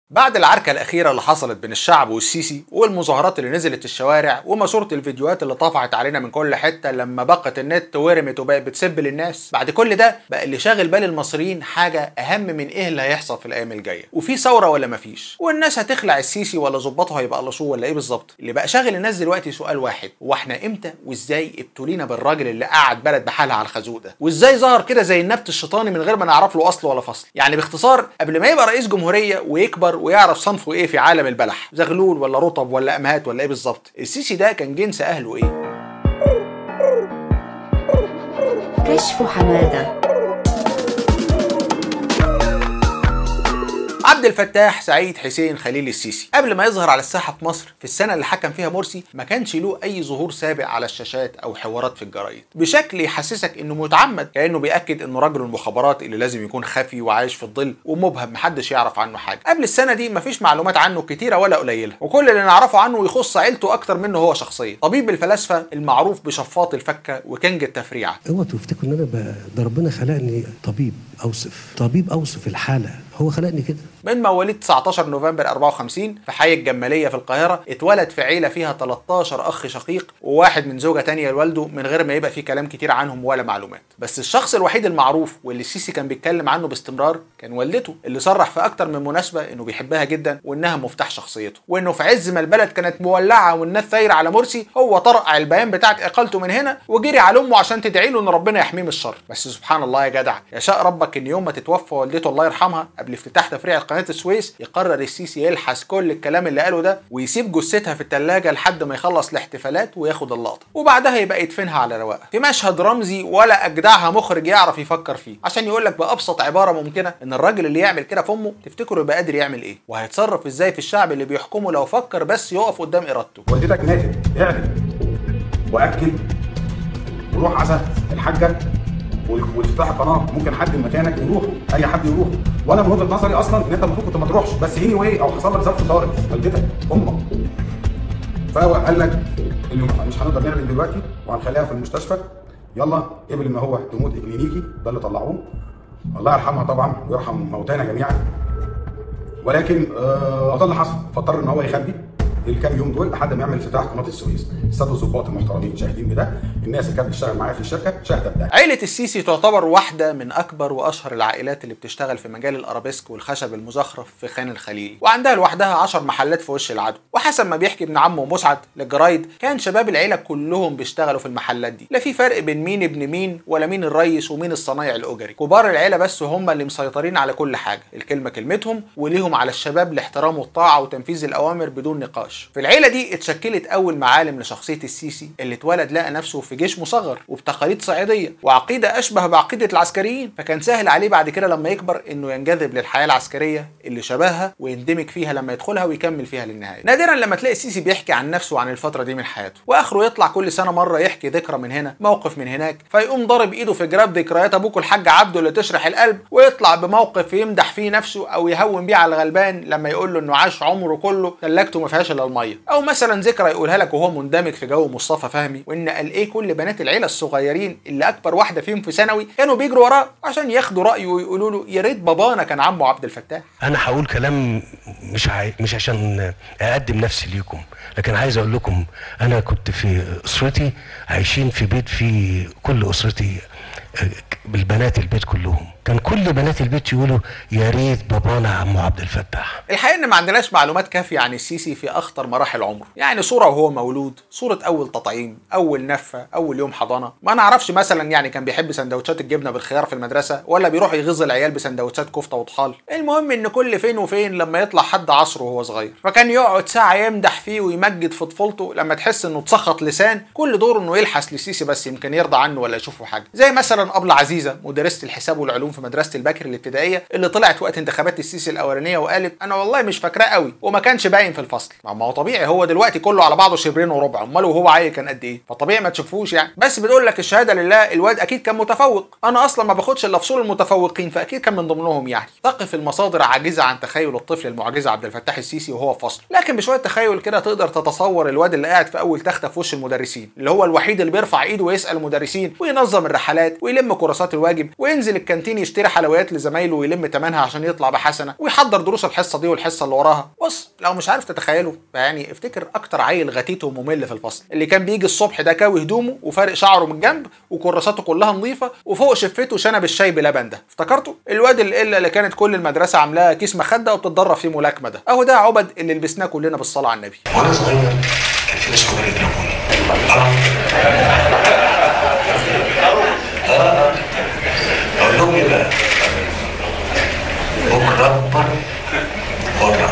بعد العركة الأخيرة اللي حصلت بين الشعب والسيسي والمظاهرات اللي نزلت الشوارع وماسورة الفيديوهات اللي طفعت علينا من كل حتة لما بقت النت ورمت وبقت بتسب للناس بعد كل ده بقى اللي شاغل بال المصريين حاجة أهم من إيه اللي هيحصل في الأيام الجاية وفي ثورة ولا مفيش والناس هتخلع السيسي ولا ظباطه هيبقى قلشوه ولا إيه بالظبط اللي بقى شاغل الناس دلوقتي سؤال واحد هو إحنا إمتى وإزاي ابتلينا بالراجل اللي قعد بلد بحالها على الخازوق ده وإزاي ظهر كده زي النبت الشيطاني من غير ما نعرف له أصل ولا فصل يعني باختصار قبل ما يبقى رئيس جمهورية ويكبر ويعرف صنفه ايه في عالم البلح زغلول ولا رطب ولا امهات ولا ايه بالظبط السيسي ده كان جنس اهله ايه كشف حمادة عبد الفتاح سعيد حسين خليل السيسي قبل ما يظهر على الساحه في مصر في السنه اللي حكم فيها مرسي ما كانش له اي ظهور سابق على الشاشات او حوارات في الجرايد بشكل يحسسك انه متعمد كانه بياكد انه رجل المخابرات اللي لازم يكون خفي وعايش في الظل ومبهم محدش يعرف عنه حاجه قبل السنه دي مفيش معلومات عنه كتيره ولا قليله وكل اللي نعرفه عنه يخص عيلته اكتر منه هو شخصيا طبيب الفلاسفه المعروف بشفاط الفكه وكنج التفريعه اوعوا تفتكروا ان انا ب... ده ربنا خلقني طبيب اوصف طبيب اوصف الحاله هو خلقني كده من مواليد 19 نوفمبر 54 في حي الجمالية في القاهرة اتولد في عيلة فيها 13 أخ شقيق وواحد من زوجة تانية لوالده من غير ما يبقى فيه كلام كتير عنهم ولا معلومات بس الشخص الوحيد المعروف واللي السيسي كان بيتكلم عنه باستمرار كان والدته اللي صرح في أكتر من مناسبة إنه بيحبها جدا وإنها مفتاح شخصيته وإنه في عز ما البلد كانت مولعة والناس ثايرة على مرسي هو طرق البيان بتاعت إقالته من هنا وجري على أمه عشان تدعي له إن ربنا يحميه من الشر بس سبحان الله يا جدع يشاء ربك إن يوم ما تتوفى والدته الله يرحمها قبل افتتاح تفريع قناة السويس يقرر السيسي يلحس كل الكلام اللي قاله ده ويسيب جثتها في التلاجة لحد ما يخلص الاحتفالات وياخد اللقطة وبعدها يبقى يدفنها على رواقة في مشهد رمزي ولا أجدعها مخرج يعرف يفكر فيه عشان يقول لك بأبسط عبارة ممكنة إن الراجل اللي يعمل كده في أمه تفتكره يبقى قادر يعمل إيه وهيتصرف إزاي في الشعب اللي بيحكمه لو فكر بس يقف قدام إرادته والدتك ماتت اعلن واكد وروح عزا الحاجه وافتح القناه ممكن حد مكانك يروح اي حد يروح وانا من وجهه نظري اصلا ان انت المفروض كنت ما تروحش بس هيني واي او حصل لك ظرف طارئ والدتك امك فهو قال لك اللي مش هنقدر نعمل دلوقتي وهنخليها في المستشفى يلا قبل ما هو تموت اكلينيكي ده اللي طلعوه الله يرحمها طبعا ويرحم موتانا جميعا ولكن آه ده اللي حصل فاضطر ان هو يخبي الكام يوم دول لحد ما يعمل افتتاح قناه السويس الساده الظباط المحترمين شاهدين بده الناس اللي كانت بتشتغل معايا في الشركه شاهده بده عيلة السيسي تعتبر واحدة من أكبر وأشهر العائلات اللي بتشتغل في مجال الأرابيسك والخشب المزخرف في خان الخليل وعندها لوحدها 10 محلات في وش العدو وحسب ما بيحكي ابن عمه مسعد للجرايد كان شباب العيلة كلهم بيشتغلوا في المحلات دي لا في فرق بين مين ابن مين ولا مين الريس ومين الصنايع الأجري كبار العيلة بس هم اللي مسيطرين على كل حاجة الكلمة كلمتهم وليهم على الشباب الاحترام والطاعة وتنفيذ الأوامر بدون نقاش في العيلة دي اتشكلت أول معالم لشخصية السيسي اللي اتولد لقى نفسه في جيش مصغر وبتقاليد صعيدية وعقيدة أشبه بعقيدة العسكريين فكان سهل عليه بعد كده لما يكبر إنه ينجذب للحياة العسكرية اللي شبهها ويندمج فيها لما يدخلها ويكمل فيها للنهاية نادرا لما تلاقي السيسي بيحكي عن نفسه عن الفترة دي من حياته وآخره يطلع كل سنة مرة يحكي ذكرى من هنا موقف من هناك فيقوم ضارب إيده في جراب ذكريات أبوك الحاج عبده اللي تشرح القلب ويطلع بموقف يمدح فيه نفسه أو يهون بيه على الغلبان لما يقول له إنه عاش عمره كله ثلاجته ما فيهاش إلا المية أو مثلا ذكرى يقولها لك وهو مندمج في جو مصطفى فهمي وإن قال إيه كل بنات العيلة الصغيرين اللي اكبر واحده فيهم في ثانوي كانوا بيجروا وراه عشان ياخدوا رايه ويقولوا له يا ريت بابانا كان عمه عبد الفتاح انا هقول كلام مش عاي... مش عشان اقدم نفسي ليكم لكن عايز اقول لكم انا كنت في اسرتي عايشين في بيت فيه كل اسرتي بالبنات البيت كلهم كان كل بنات البيت يقولوا يا ريت بابانا عمو عبد الفتاح الحقيقه ان ما عندناش معلومات كافيه عن السيسي في اخطر مراحل عمره يعني صوره وهو مولود صوره اول تطعيم اول نفه اول يوم حضانه ما نعرفش مثلا يعني كان بيحب سندوتشات الجبنه بالخيار في المدرسه ولا بيروح يغز العيال بسندوتشات كفته وطحال المهم ان كل فين وفين لما يطلع حد عصره وهو صغير فكان يقعد ساعه يمدح فيه ويمجد في طفولته لما تحس انه اتسخط لسان كل دوره انه يلحس للسيسي بس يمكن يرضى عنه ولا يشوفه حاجه زي مثلا ابله عزيزه مدرسه الحساب والعلوم في مدرسه البكر الابتدائيه اللي طلعت وقت انتخابات السيسي الاولانيه وقالت انا والله مش فاكراه قوي وما كانش باين في الفصل ما هو طبيعي هو دلوقتي كله على بعضه شبرين وربع امال وهو عيل كان قد ايه فطبيعي ما تشوفوش يعني بس بتقول لك الشهاده لله الواد اكيد كان متفوق انا اصلا ما باخدش الا فصول المتفوقين فاكيد كان من ضمنهم يعني تقف المصادر عاجزه عن تخيل الطفل المعجزه عبد الفتاح السيسي وهو في فصل لكن بشويه تخيل كده تقدر تتصور الواد اللي قاعد في اول تخته في وش المدرسين اللي هو الوحيد اللي بيرفع ايده ويسال المدرسين وينظم الرحلات ويلم كراسات الواجب وينزل الكانتين يشتري حلويات لزمايله ويلم ثمنها عشان يطلع بحسنه ويحضر دروس الحصه دي والحصه اللي وراها بص لو مش عارف تتخيله فيعني افتكر اكتر عيل غتيت وممل في الفصل اللي كان بيجي الصبح ده كاوي هدومه وفارق شعره من الجنب وكراساته كلها نظيفه وفوق شفته شنب الشاي بلبن ده افتكرته الواد القله اللي كانت كل المدرسه عاملاها كيس مخده وبتتدرب فيه ملاكمه ده اهو ده عبد اللي لبسناه كلنا بالصلاه على النبي وانا صغير كان في ناس كبار يضربوني اه اقول لهم ايه بقى بكره اكبر بره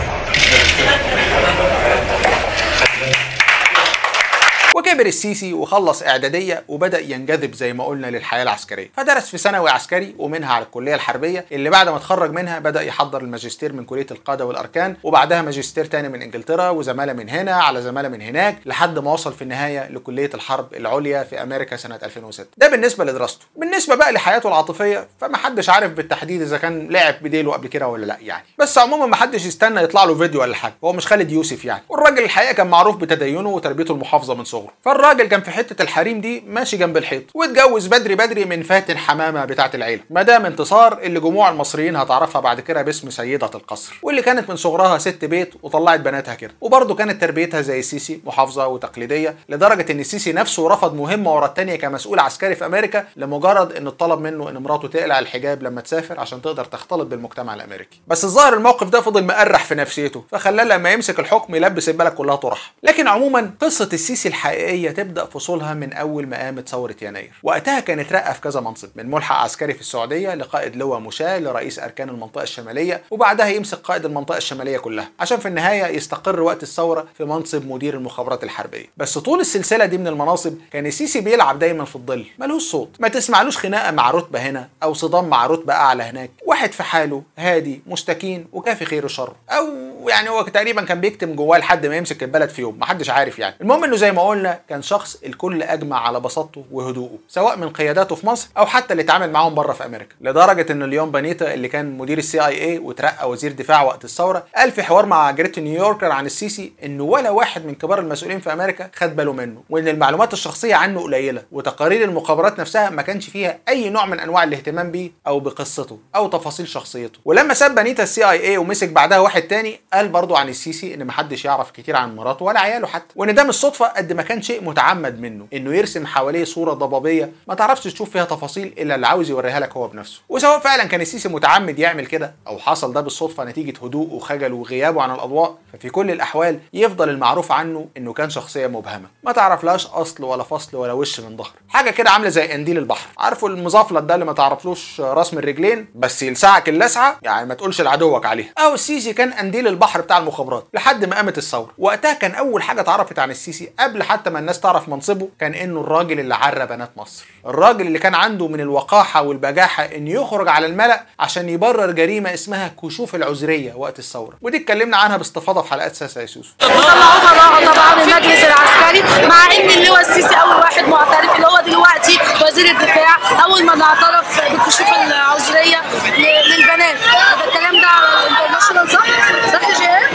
وكبر السيسي وخلص اعداديه وبدا ينجذب زي ما قلنا للحياه العسكريه فدرس في ثانوي عسكري ومنها على الكليه الحربيه اللي بعد ما اتخرج منها بدا يحضر الماجستير من كليه القاده والاركان وبعدها ماجستير تاني من انجلترا وزماله من هنا على زماله من هناك لحد ما وصل في النهايه لكليه الحرب العليا في امريكا سنه 2006 ده بالنسبه لدراسته بالنسبه بقى لحياته العاطفيه فما حدش عارف بالتحديد اذا كان لعب بديله قبل كده ولا لا يعني بس عموما ما حدش يستنى يطلع له فيديو ولا حاجه هو مش خالد يوسف يعني والراجل الحقيقه كان معروف بتدينه وتربيته المحافظه من صغره فالراجل كان في حته الحريم دي ماشي جنب الحيط واتجوز بدري بدري من فاتن حمامه بتاعه العيله مدام انتصار اللي جموع المصريين هتعرفها بعد كده باسم سيده القصر واللي كانت من صغرها ست بيت وطلعت بناتها كده وبرضه كانت تربيتها زي السيسي محافظه وتقليديه لدرجه ان السيسي نفسه رفض مهمه ورا الثانيه كمسؤول عسكري في امريكا لمجرد ان طلب منه ان مراته تقلع الحجاب لما تسافر عشان تقدر تختلط بالمجتمع الامريكي بس الظاهر الموقف ده فضل مقرح في نفسيته فخلاه لما يمسك الحكم يلبس البلد كلها طرح لكن عموما قصه السيسي الحقيقيه تبدا فصولها من اول ما قامت ثوره يناير وقتها كان اترقى في كذا منصب من ملحق عسكري في السعوديه لقائد لواء مشاة لرئيس اركان المنطقه الشماليه وبعدها يمسك قائد المنطقه الشماليه كلها عشان في النهايه يستقر وقت الثوره في منصب مدير المخابرات الحربيه بس طول السلسله دي من المناصب كان السيسي بيلعب دايما في الظل ملوش صوت ما تسمعلوش خناقه مع رتبه هنا او صدام مع رتبه اعلى هناك واحد في حاله هادي مستكين وكافي خير وشر او يعني هو تقريبا كان بيكتم جواه لحد ما يمسك البلد في يوم محدش عارف يعني المهم انه زي ما قلنا كان شخص الكل اجمع على بساطته وهدوءه سواء من قياداته في مصر او حتى اللي اتعامل معاهم بره في امريكا لدرجه ان ليون بانيتا اللي كان مدير السي اي اي وترقى وزير دفاع وقت الثوره قال في حوار مع جريت نيويوركر عن السيسي انه ولا واحد من كبار المسؤولين في امريكا خد باله منه وان المعلومات الشخصيه عنه قليله وتقارير المخابرات نفسها ما كانش فيها اي نوع من انواع الاهتمام بيه او بقصته او تفاصيل شخصيته ولما ساب بانيتا السي اي اي ومسك بعدها واحد تاني قال برضه عن السيسي ان محدش يعرف كتير عن مراته ولا عياله حتى وان ده مش صدفه قد ما كان شيء متعمد منه انه يرسم حواليه صوره ضبابيه ما تعرفش تشوف فيها تفاصيل الا اللي عاوز يوريها لك هو بنفسه وسواء فعلا كان السيسي متعمد يعمل كده او حصل ده بالصدفه نتيجه هدوء وخجله وغيابه عن الاضواء ففي كل الاحوال يفضل المعروف عنه انه كان شخصيه مبهمه ما تعرفلاش اصل ولا فصل ولا وش من ظهر حاجه كده عامله زي قنديل البحر عارفه المزفلط ده اللي ما تعرفلوش راس من الرجلين بس يلسعك اللسعه يعني ما تقولش لعدوك عليها او السيسي كان قنديل البحر بتاع المخابرات لحد ما قامت الثوره وقتها كان اول حاجه اتعرفت عن السيسي قبل حتى ما الناس تعرف منصبه كان انه الراجل اللي عرى بنات مصر الراجل اللي كان عنده من الوقاحه والبجاحه انه يخرج على الملأ عشان يبرر جريمه اسمها كشوف العذريه وقت الثوره ودي اتكلمنا عنها باستفاضه في حلقات ساسا يا سوسو طلعوا براءة طبعا المجلس العسكري مع ان اللواء السيسي اول واحد معترف اللي هو دلوقتي وزير الدفاع اول ما اعترف بالكشوف العذريه ل- للبنات ده الكلام ده على الانترناشونال صح؟ صح يا جهاد؟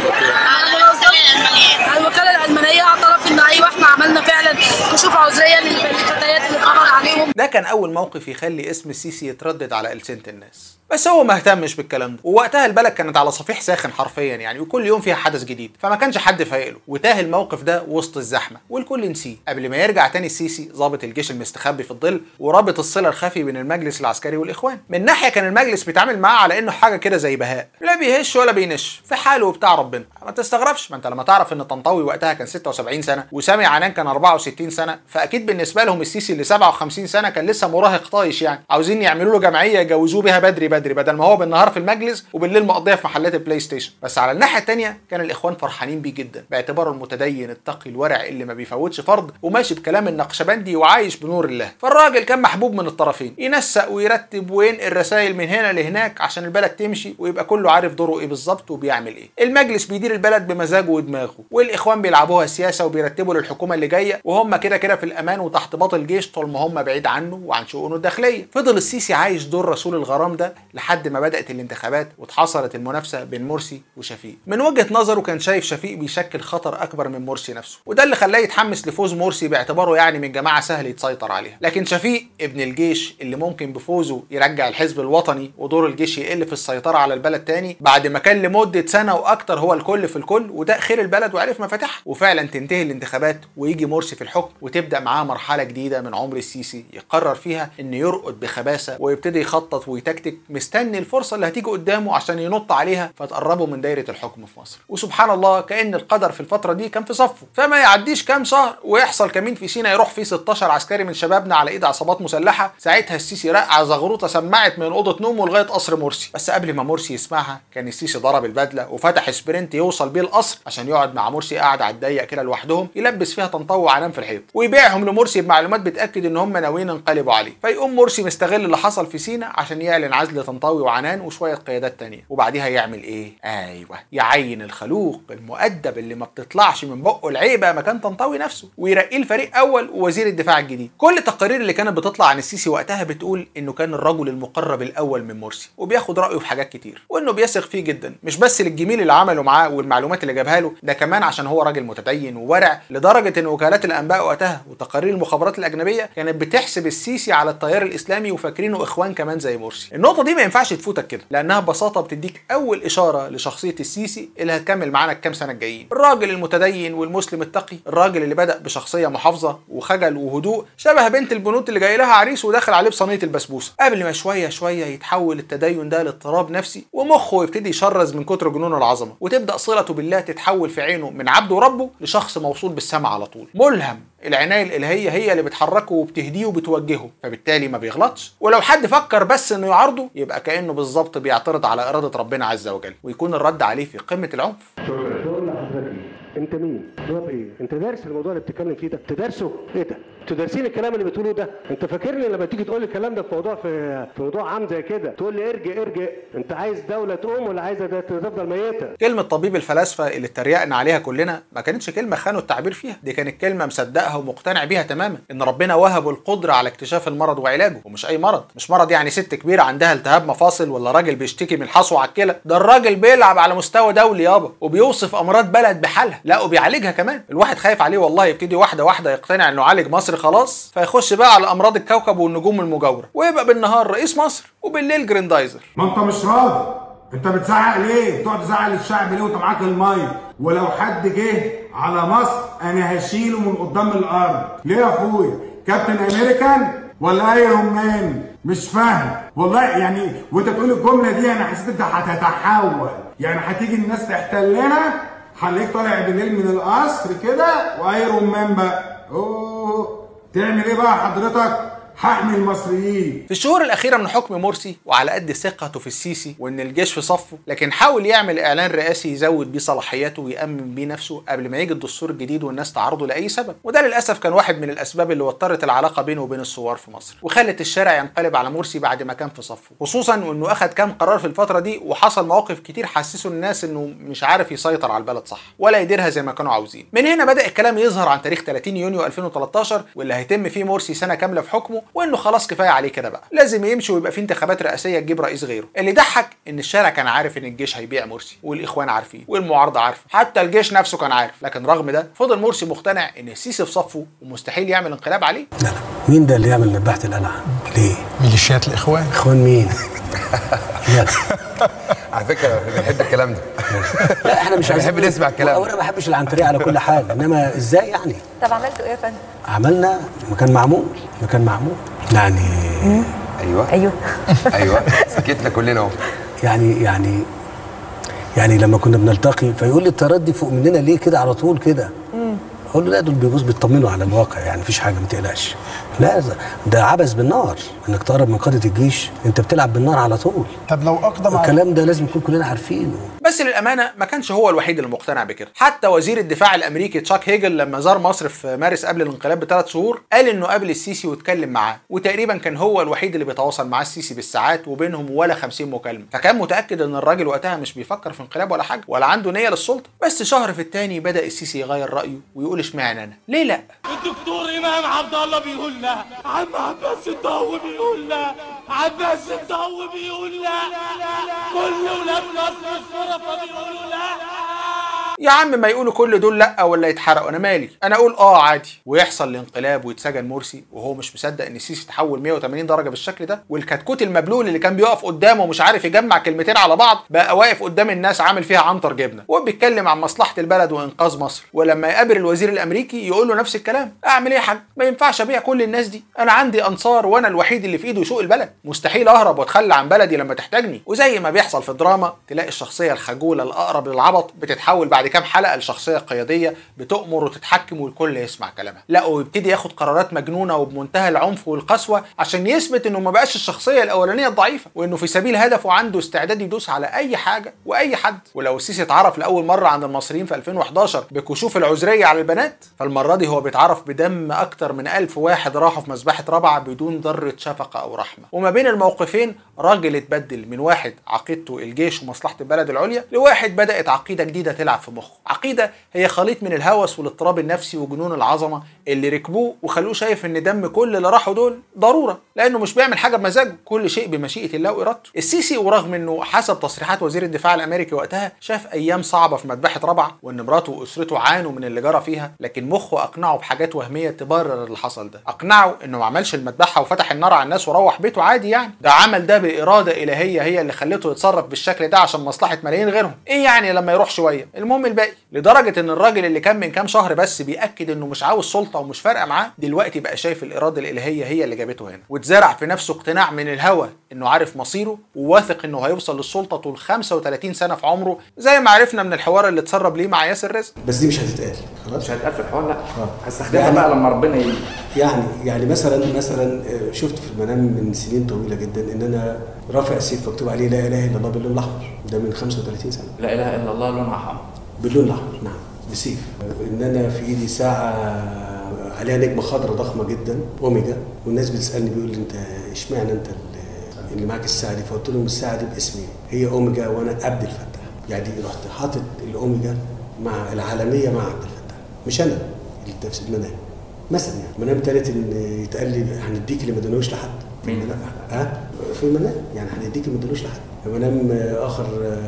على الوكاله الالمانيه اعترف ان ايوه احنا عملنا فعلا كشوف عذريه لل- للفتيات اللي اتقبض عليهم ده كان اول موقف يخلي اسم السيسي يتردد على ألسنة الناس بس هو ما اهتمش بالكلام ده ووقتها البلد كانت على صفيح ساخن حرفيا يعني وكل يوم فيها حدث جديد فما كانش حد فايق له وتاه الموقف ده وسط الزحمه والكل نسيه قبل ما يرجع تاني السيسي ضابط الجيش المستخبي في الظل ورابط الصله الخفي بين المجلس العسكري والاخوان من ناحيه كان المجلس بيتعامل معاه على انه حاجه كده زي بهاء لا بيهش ولا بينش في حاله وبتاع ربنا ما تستغربش ما انت لما تعرف ان طنطاوي وقتها كان 76 سنه وسامي عنان كان 64 سنه فاكيد بالنسبه لهم السيسي اللي 57 سنه كان لسه مراهق طايش يعني عاوزين يعملوا له جمعيه يجوزوه بيها بدري بدري بدل ما هو بالنهار في المجلس وبالليل مقضيها في محلات البلاي ستيشن بس على الناحيه الثانيه كان الاخوان فرحانين بيه جدا باعتباره المتدين التقي الورع اللي ما بيفوتش فرض وماشي بكلام النقشبندي وعايش بنور الله فالراجل كان محبوب من الطرفين ينسق ويرتب وينقل رسائل من هنا لهناك عشان البلد تمشي ويبقى كله عارف دوره ايه بالظبط وبيعمل ايه المجلس بيدير البلد بمزاجه ودماغه والاخوان بيلعبوها سياسه وبيرتبوا للحكومه اللي جايه وهم كده كده في الامان وتحت باط الجيش طول ما هم بعيد عنه وعن شؤونه الداخليه فضل السيسي عايش دور رسول الغرام ده لحد ما بدات الانتخابات واتحصلت المنافسه بين مرسي وشفيق من وجهه نظره كان شايف شفيق بيشكل خطر اكبر من مرسي نفسه وده اللي خلاه يتحمس لفوز مرسي باعتباره يعني من جماعه سهل يتسيطر عليها لكن شفيق ابن الجيش اللي ممكن بفوزه يرجع الحزب الوطني ودور الجيش يقل في السيطره على البلد تاني بعد ما كان لمده سنه واكتر هو الكل في الكل وده خير البلد وعرف مفاتيحها وفعلا تنتهي الانتخابات ويجي مرسي في الحكم وتبدا معاه مرحله جديده من عمر السيسي يقرر فيها انه يرقد بخباثه ويبتدي يخطط ويتكتك مستني الفرصه اللي هتيجي قدامه عشان ينط عليها فتقربه من دايره الحكم في مصر وسبحان الله كان القدر في الفتره دي كان في صفه فما يعديش كام شهر ويحصل كمين في سينا يروح فيه 16 عسكري من شبابنا على ايد عصابات مسلحه ساعتها السيسي رقع زغروطه سمعت من اوضه نومه لغايه قصر مرسي بس قبل ما مرسي يسمعها كان السيسي ضرب البدله وفتح سبرنت يوصل بيه القصر عشان يقعد مع مرسي قاعد على الضيق كده لوحدهم يلبس فيها طنطاوي وعنان في الحيط ويبيعهم لمرسي بمعلومات بتاكد ان هم ناويين ينقلبوا عليه فيقوم مرسي مستغل اللي حصل في سينا عشان يعلن عزل طنطاوي وعنان وشويه قيادات تانية وبعديها يعمل ايه ايوه يعين الخلوق المؤدب اللي ما بتطلعش من بقه العيبه مكان طنطاوي نفسه ويرقيه الفريق اول ووزير الدفاع الجديد كل التقارير اللي كانت بتطلع عن السيسي وقتها بتقول انه كان الرجل المقرب الاول من مرسي وبياخد رايه في حاجات كتير وانه بيثق فيه جدا مش بس للجميل اللي عمله معاه والمعلومات اللي جابها له ده كمان عشان هو راجل متدين وورع لدرجه ان وكالات الانباء وقتها وتقارير المخابرات الاجنبيه كانت بتحسب السيسي على التيار الاسلامي وفاكرينه اخوان كمان زي مرسي النقطه دي ما ينفعش تفوتك كده لانها ببساطه بتديك اول اشاره لشخصيه السيسي اللي هتكمل معانا الكام سنه الجايين الراجل المتدين والمسلم التقي الراجل اللي بدا بشخصيه محافظه وخجل وهدوء شبه بنت البنوت اللي جاي لها عريس وداخل عليه بصينيه البسبوسه قبل ما شويه شويه يتحول التدين ده لاضطراب نفسي ومخه يبتدي يشرز من كتر جنون العظمه وتبدا صلته بالله تتحول في عينه من عبده وربه لشخص موصول بالسمع على طول ملهم العنايه الالهيه هي اللي بتحركه وبتهديه وبتوجهه فبالتالي ما بيغلطش ولو حد فكر بس انه يعارضه يبقى كانه بالظبط بيعترض على اراده ربنا عز وجل ويكون الرد عليه في قمه العنف بقول لحضرتك انت مين؟ جواب ايه؟ انت دارس الموضوع اللي بتتكلم فيه ده؟ تدرسه؟ ايه ده؟ تدرسين الكلام اللي بتقوله ده؟ انت فاكرني لما تيجي تقول لي الكلام ده في موضوع في في موضوع عام زي كده تقول لي ارجع ارجع انت عايز دوله تقوم ولا عايزه ده تفضل ميته؟ كلمة طبيب الفلاسفة اللي اتريقنا عليها كلنا ما كانتش كلمة خانوا التعبير فيها، دي كانت كلمة مصدقها ومقتنع بيها تماما، إن ربنا وهبه القدرة على اكتشاف المرض وعلاجه، ومش أي مرض، مش مرض يعني ست كبيرة عندها التهاب مفاصل ولا راجل بيشتكي من حصوة على الكلى، ده الراجل بيلعب على مستوى دولي يابا، وبيوصف أمراض بلد بحالها، لا وبيعالجها كمان، الواحد خايف عليه والله يبتدي واحدة واحدة يقتنع إنه عالج مصر خلاص، فيخش بقى على أمراض الكوكب والنجوم المجاورة، ويبقى بالنهار رئيس مصر وبالليل جريندايزر. ما انت مش راضي انت بتزعق ليه؟ بتقعد تزعق للشعب ليه وانت معاك المايك؟ ولو حد جه على مصر انا هشيله من قدام الارض، ليه يا اخويا؟ كابتن امريكان ولا ايرون مان؟ مش فاهم، والله يعني وانت تقول الجمله دي انا حسيت انت هتتحول، يعني هتيجي الناس تحتلنا خليك طالع بالليل من القصر كده وايرون مان بقى، اوه تعمل ايه بقى حضرتك؟ هحمي المصريين في الشهور الأخيرة من حكم مرسي وعلى قد ثقته في السيسي وإن الجيش في صفه لكن حاول يعمل إعلان رئاسي يزود بيه صلاحياته ويأمن بيه نفسه قبل ما يجي الدستور الجديد والناس تعارضه لأي سبب وده للأسف كان واحد من الأسباب اللي وترت العلاقة بينه وبين الثوار في مصر وخلت الشارع ينقلب على مرسي بعد ما كان في صفه خصوصا وإنه أخذ كام قرار في الفترة دي وحصل مواقف كتير حسسوا الناس إنه مش عارف يسيطر على البلد صح ولا يديرها زي ما كانوا عاوزين من هنا بدأ الكلام يظهر عن تاريخ 30 يونيو 2013 واللي هيتم فيه مرسي سنة كاملة في حكمه وإنه خلاص كفايه عليه كده بقى لازم يمشي ويبقى في انتخابات رئاسيه تجيب رئيس غيره اللي ضحك ان الشارع كان عارف ان الجيش هيبيع مرسي والاخوان عارفين والمعارضه عارفه حتى الجيش نفسه كان عارف لكن رغم ده فضل مرسي مقتنع ان السيسي في صفه ومستحيل يعمل انقلاب عليه لا لا مين ده اللي يعمل نباحة القلعة؟ ليه؟ ميليشيات الاخوان اخوان مين؟ لا على فكره بنحب الكلام ده لا احنا مش بنحب عايزين نسمع الكلام. وانا ما بحبش العنتريه على كل حال انما ازاي يعني؟ طب عملتوا ايه يا فندم؟ عملنا مكان معمول مكان معمول يعني ايوه ايوه ايوه سكتنا كلنا اهو يعني يعني يعني لما كنا بنلتقي فيقول لي الطيارات دي فوق مننا ليه كده على طول كده اقول له لا دول بيبص بيطمنوا على الواقع يعني مفيش حاجه ما تقلقش لا ده- ده عبث بالنار انك تقرب من قاده الجيش انت بتلعب بالنار على طول طب لو اقدم على الكلام ده لازم يكون كلنا عارفينه بس للامانه ما كانش هو الوحيد اللي مقتنع بكده حتى وزير الدفاع الامريكي تشاك هيجل لما زار مصر في مارس قبل الانقلاب بثلاث شهور قال انه قابل السيسي واتكلم معاه وتقريبا كان هو الوحيد اللي بيتواصل مع السيسي بالساعات وبينهم ولا 50 مكالمه فكان متاكد ان الراجل وقتها مش بيفكر في انقلاب ولا حاجه ولا عنده نيه للسلطه بس شهر في التاني بدا السيسي يغير رايه ويقول اشمعنى انا ليه لا الدكتور امام عبد الله بيقول لا عم عباس الضو بيقول لا عباس الضو بيقول لا كل ولاد مصر الشرفة بيقولوا لا يا عم ما يقولوا كل دول لا ولا يتحرقوا انا مالي انا اقول اه عادي ويحصل الانقلاب ويتسجن مرسي وهو مش مصدق ان السيسي تحول 180 درجه بالشكل ده والكتكوت المبلول اللي كان بيقف قدامه ومش عارف يجمع كلمتين على بعض بقى واقف قدام الناس عامل فيها عنتر جبنه وبيتكلم عن مصلحه البلد وانقاذ مصر ولما يقابل الوزير الامريكي يقول له نفس الكلام اعمل ايه يا حاج ما ينفعش ابيع كل الناس دي انا عندي انصار وانا الوحيد اللي في ايده يسوق البلد مستحيل اهرب واتخلى عن بلدي لما تحتاجني وزي ما بيحصل في الدراما تلاقي الشخصيه الخجوله الاقرب للعبط بتتحول بعد كام حلقه لشخصيه قياديه بتؤمر وتتحكم والكل يسمع كلامها لا ويبتدي ياخد قرارات مجنونه وبمنتهى العنف والقسوه عشان يثبت انه ما بقاش الشخصيه الاولانيه الضعيفه وانه في سبيل هدفه عنده استعداد يدوس على اي حاجه واي حد ولو السيسي اتعرف لاول مره عند المصريين في 2011 بكشوف العذريه على البنات فالمره دي هو بيتعرف بدم اكتر من ألف واحد راحوا في مذبحه رابعه بدون ذره شفقه او رحمه وما بين الموقفين راجل اتبدل من واحد عقيدته الجيش ومصلحه البلد العليا لواحد بدات عقيده جديده تلعب في مخه عقيده هي خليط من الهوس والاضطراب النفسي وجنون العظمه اللي ركبوه وخلوه شايف ان دم كل اللي راحوا دول ضروره لانه مش بيعمل حاجه بمزاجه كل شيء بمشيئه الله وارادته السيسي ورغم انه حسب تصريحات وزير الدفاع الامريكي وقتها شاف ايام صعبه في مذبحه رابعه وان مراته واسرته عانوا من اللي جرى فيها لكن مخه اقنعه بحاجات وهميه تبرر اللي حصل ده اقنعه انه ما عملش المذبحه وفتح النار على الناس وروح بيته عادي يعني ده عمل ده باراده الهيه هي اللي خلته يتصرف بالشكل ده عشان مصلحه ملايين غيرهم ايه يعني لما يروح شويه المهم الباقي لدرجه ان الراجل اللي كان من كام شهر بس بياكد انه مش عاوز سلطه ومش فارقه معاه دلوقتي بقى شايف الاراده الالهيه هي اللي جابته هنا واتزرع في نفسه اقتناع من الهوى انه عارف مصيره وواثق انه هيوصل للسلطه طول 35 سنه في عمره زي ما عرفنا من الحوار اللي اتسرب ليه مع ياسر رزق بس دي مش هتتقال خلاص مش هتقال في الحوار لا هستخدمها بقى لما ربنا يجي يعني يعني مثلا مثلا آه، شفت في المنام من سنين طويله جدا ان انا رافع سيف مكتوب عليه لا اله الا الله باللون الاحمر ده من 35 سنه لا اله الا الله لونها حمر باللون الاحمر نعم بسيف ان انا في ايدي ساعه عليها نجمه خضراء ضخمه جدا اوميجا والناس بتسالني بيقول لي انت اشمعنى انت اللي- اللي معاك الساعه دي فقلت لهم الساعه دي باسمي هي اوميجا وانا عبد الفتاح يعني رحت حاطط الاوميجا مع العالميه مع عبد الفتاح مش انا اللي ده في المنام مثلا يعني المنام تالت ان يتقال لي هنديك اللي ما ادونوش لحد في مين؟ المنام ها في المنام يعني هنديك اللي ما ادونوش لحد منام اخر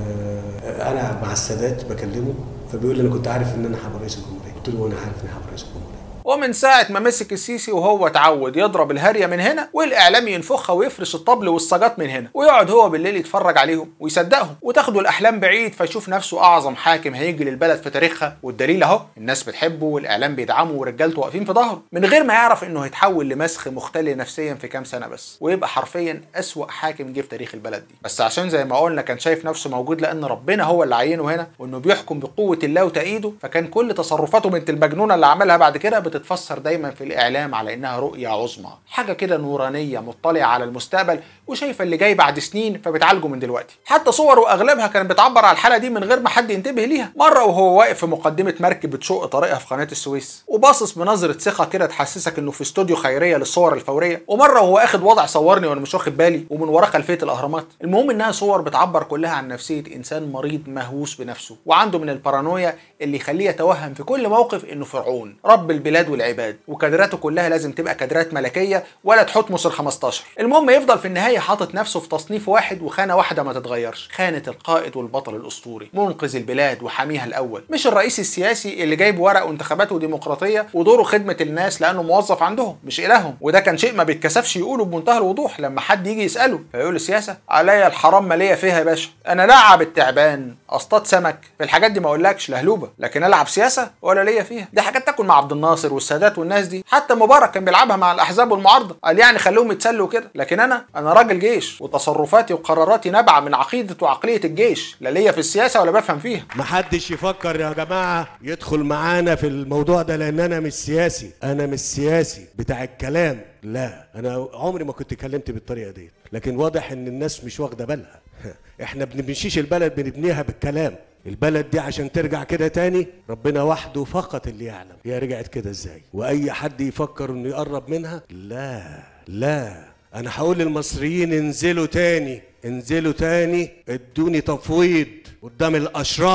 آه، انا مع السادات بكلمه فبيقول لي انا كنت عارف ان انا هبقى رئيس الجمهوريه قلت له وانا عارف ان هبقى رئيس الجمهوريه ومن ساعة ما مسك السيسي وهو اتعود يضرب الهرية من هنا والإعلام ينفخها ويفرش الطبل والسجات من هنا ويقعد هو بالليل يتفرج عليهم ويصدقهم وتاخده الأحلام بعيد فيشوف نفسه أعظم حاكم هيجي للبلد في تاريخها والدليل أهو الناس بتحبه والإعلام بيدعمه ورجالته واقفين في ظهره من غير ما يعرف إنه هيتحول لمسخ مختل نفسيا في كام سنة بس ويبقى حرفيا أسوأ حاكم جه في تاريخ البلد دي بس عشان زي ما قلنا كان شايف نفسه موجود لأن ربنا هو اللي عينه هنا وإنه بيحكم بقوة الله وتأييده فكان كل تصرفاته بنت المجنونة اللي عملها بعد كده بتتفسر دايما في الإعلام على إنها رؤية عظمى حاجة كده نورانية مطلعة على المستقبل وشايفة اللي جاي بعد سنين فبتعالجه من دلوقتي حتى صوره أغلبها كانت بتعبر على الحالة دي من غير ما حد ينتبه ليها مرة وهو واقف في مقدمة مركب بتشق طريقها في قناة السويس وباصص بنظرة ثقة كده تحسسك إنه في استوديو خيرية للصور الفورية ومرة وهو اخد وضع صورني وأنا مش واخد بالي ومن وراه خلفية الأهرامات المهم إنها صور بتعبر كلها عن نفسية إنسان مريض مهووس بنفسه وعنده من البارانويا اللي يخليه يتوهم في كل موقف إنه فرعون رب البلاد والعباد وكادراته كلها لازم تبقى كادرات ملكية ولا تحتمس ال 15 المهم يفضل في النهاية حاطط نفسه في تصنيف واحد وخانة واحدة ما تتغيرش خانة القائد والبطل الأسطوري منقذ البلاد وحاميها الأول مش الرئيس السياسي اللي جايب ورق وانتخابات وديمقراطية ودوره خدمة الناس لأنه موظف عندهم مش إلههم وده كان شيء ما بيتكسفش يقوله بمنتهى الوضوح لما حد يجي يسأله فيقول السياسة عليا الحرام مالية فيها يا باشا أنا لعب التعبان اصطاد سمك في الحاجات دي ما اقولكش لهلوبه لكن العب سياسه ولا ليا فيها دي حاجات تاكل مع عبد الناصر والسادات والناس دي حتى مبارك كان بيلعبها مع الاحزاب والمعارضه قال يعني خلوهم يتسلوا كده لكن انا انا راجل جيش وتصرفاتي وقراراتي نابعه من عقيده وعقليه الجيش لا ليا في السياسه ولا بفهم فيها محدش يفكر يا جماعة يدخل معانا في الموضوع ده لأن أنا مش سياسي أنا مش سياسي بتاع الكلام لا أنا عمري ما كنت اتكلمت بالطريقة دي لكن واضح إن الناس مش واخدة بالها إحنا بنمشيش البلد بنبنيها بالكلام البلد دي عشان ترجع كده تاني ربنا وحده فقط اللي يعلم هي رجعت كده ازاي واي حد يفكر انه يقرب منها لا لا انا هقول للمصريين انزلوا تاني انزلوا تاني ادوني تفويض قدام الاشرار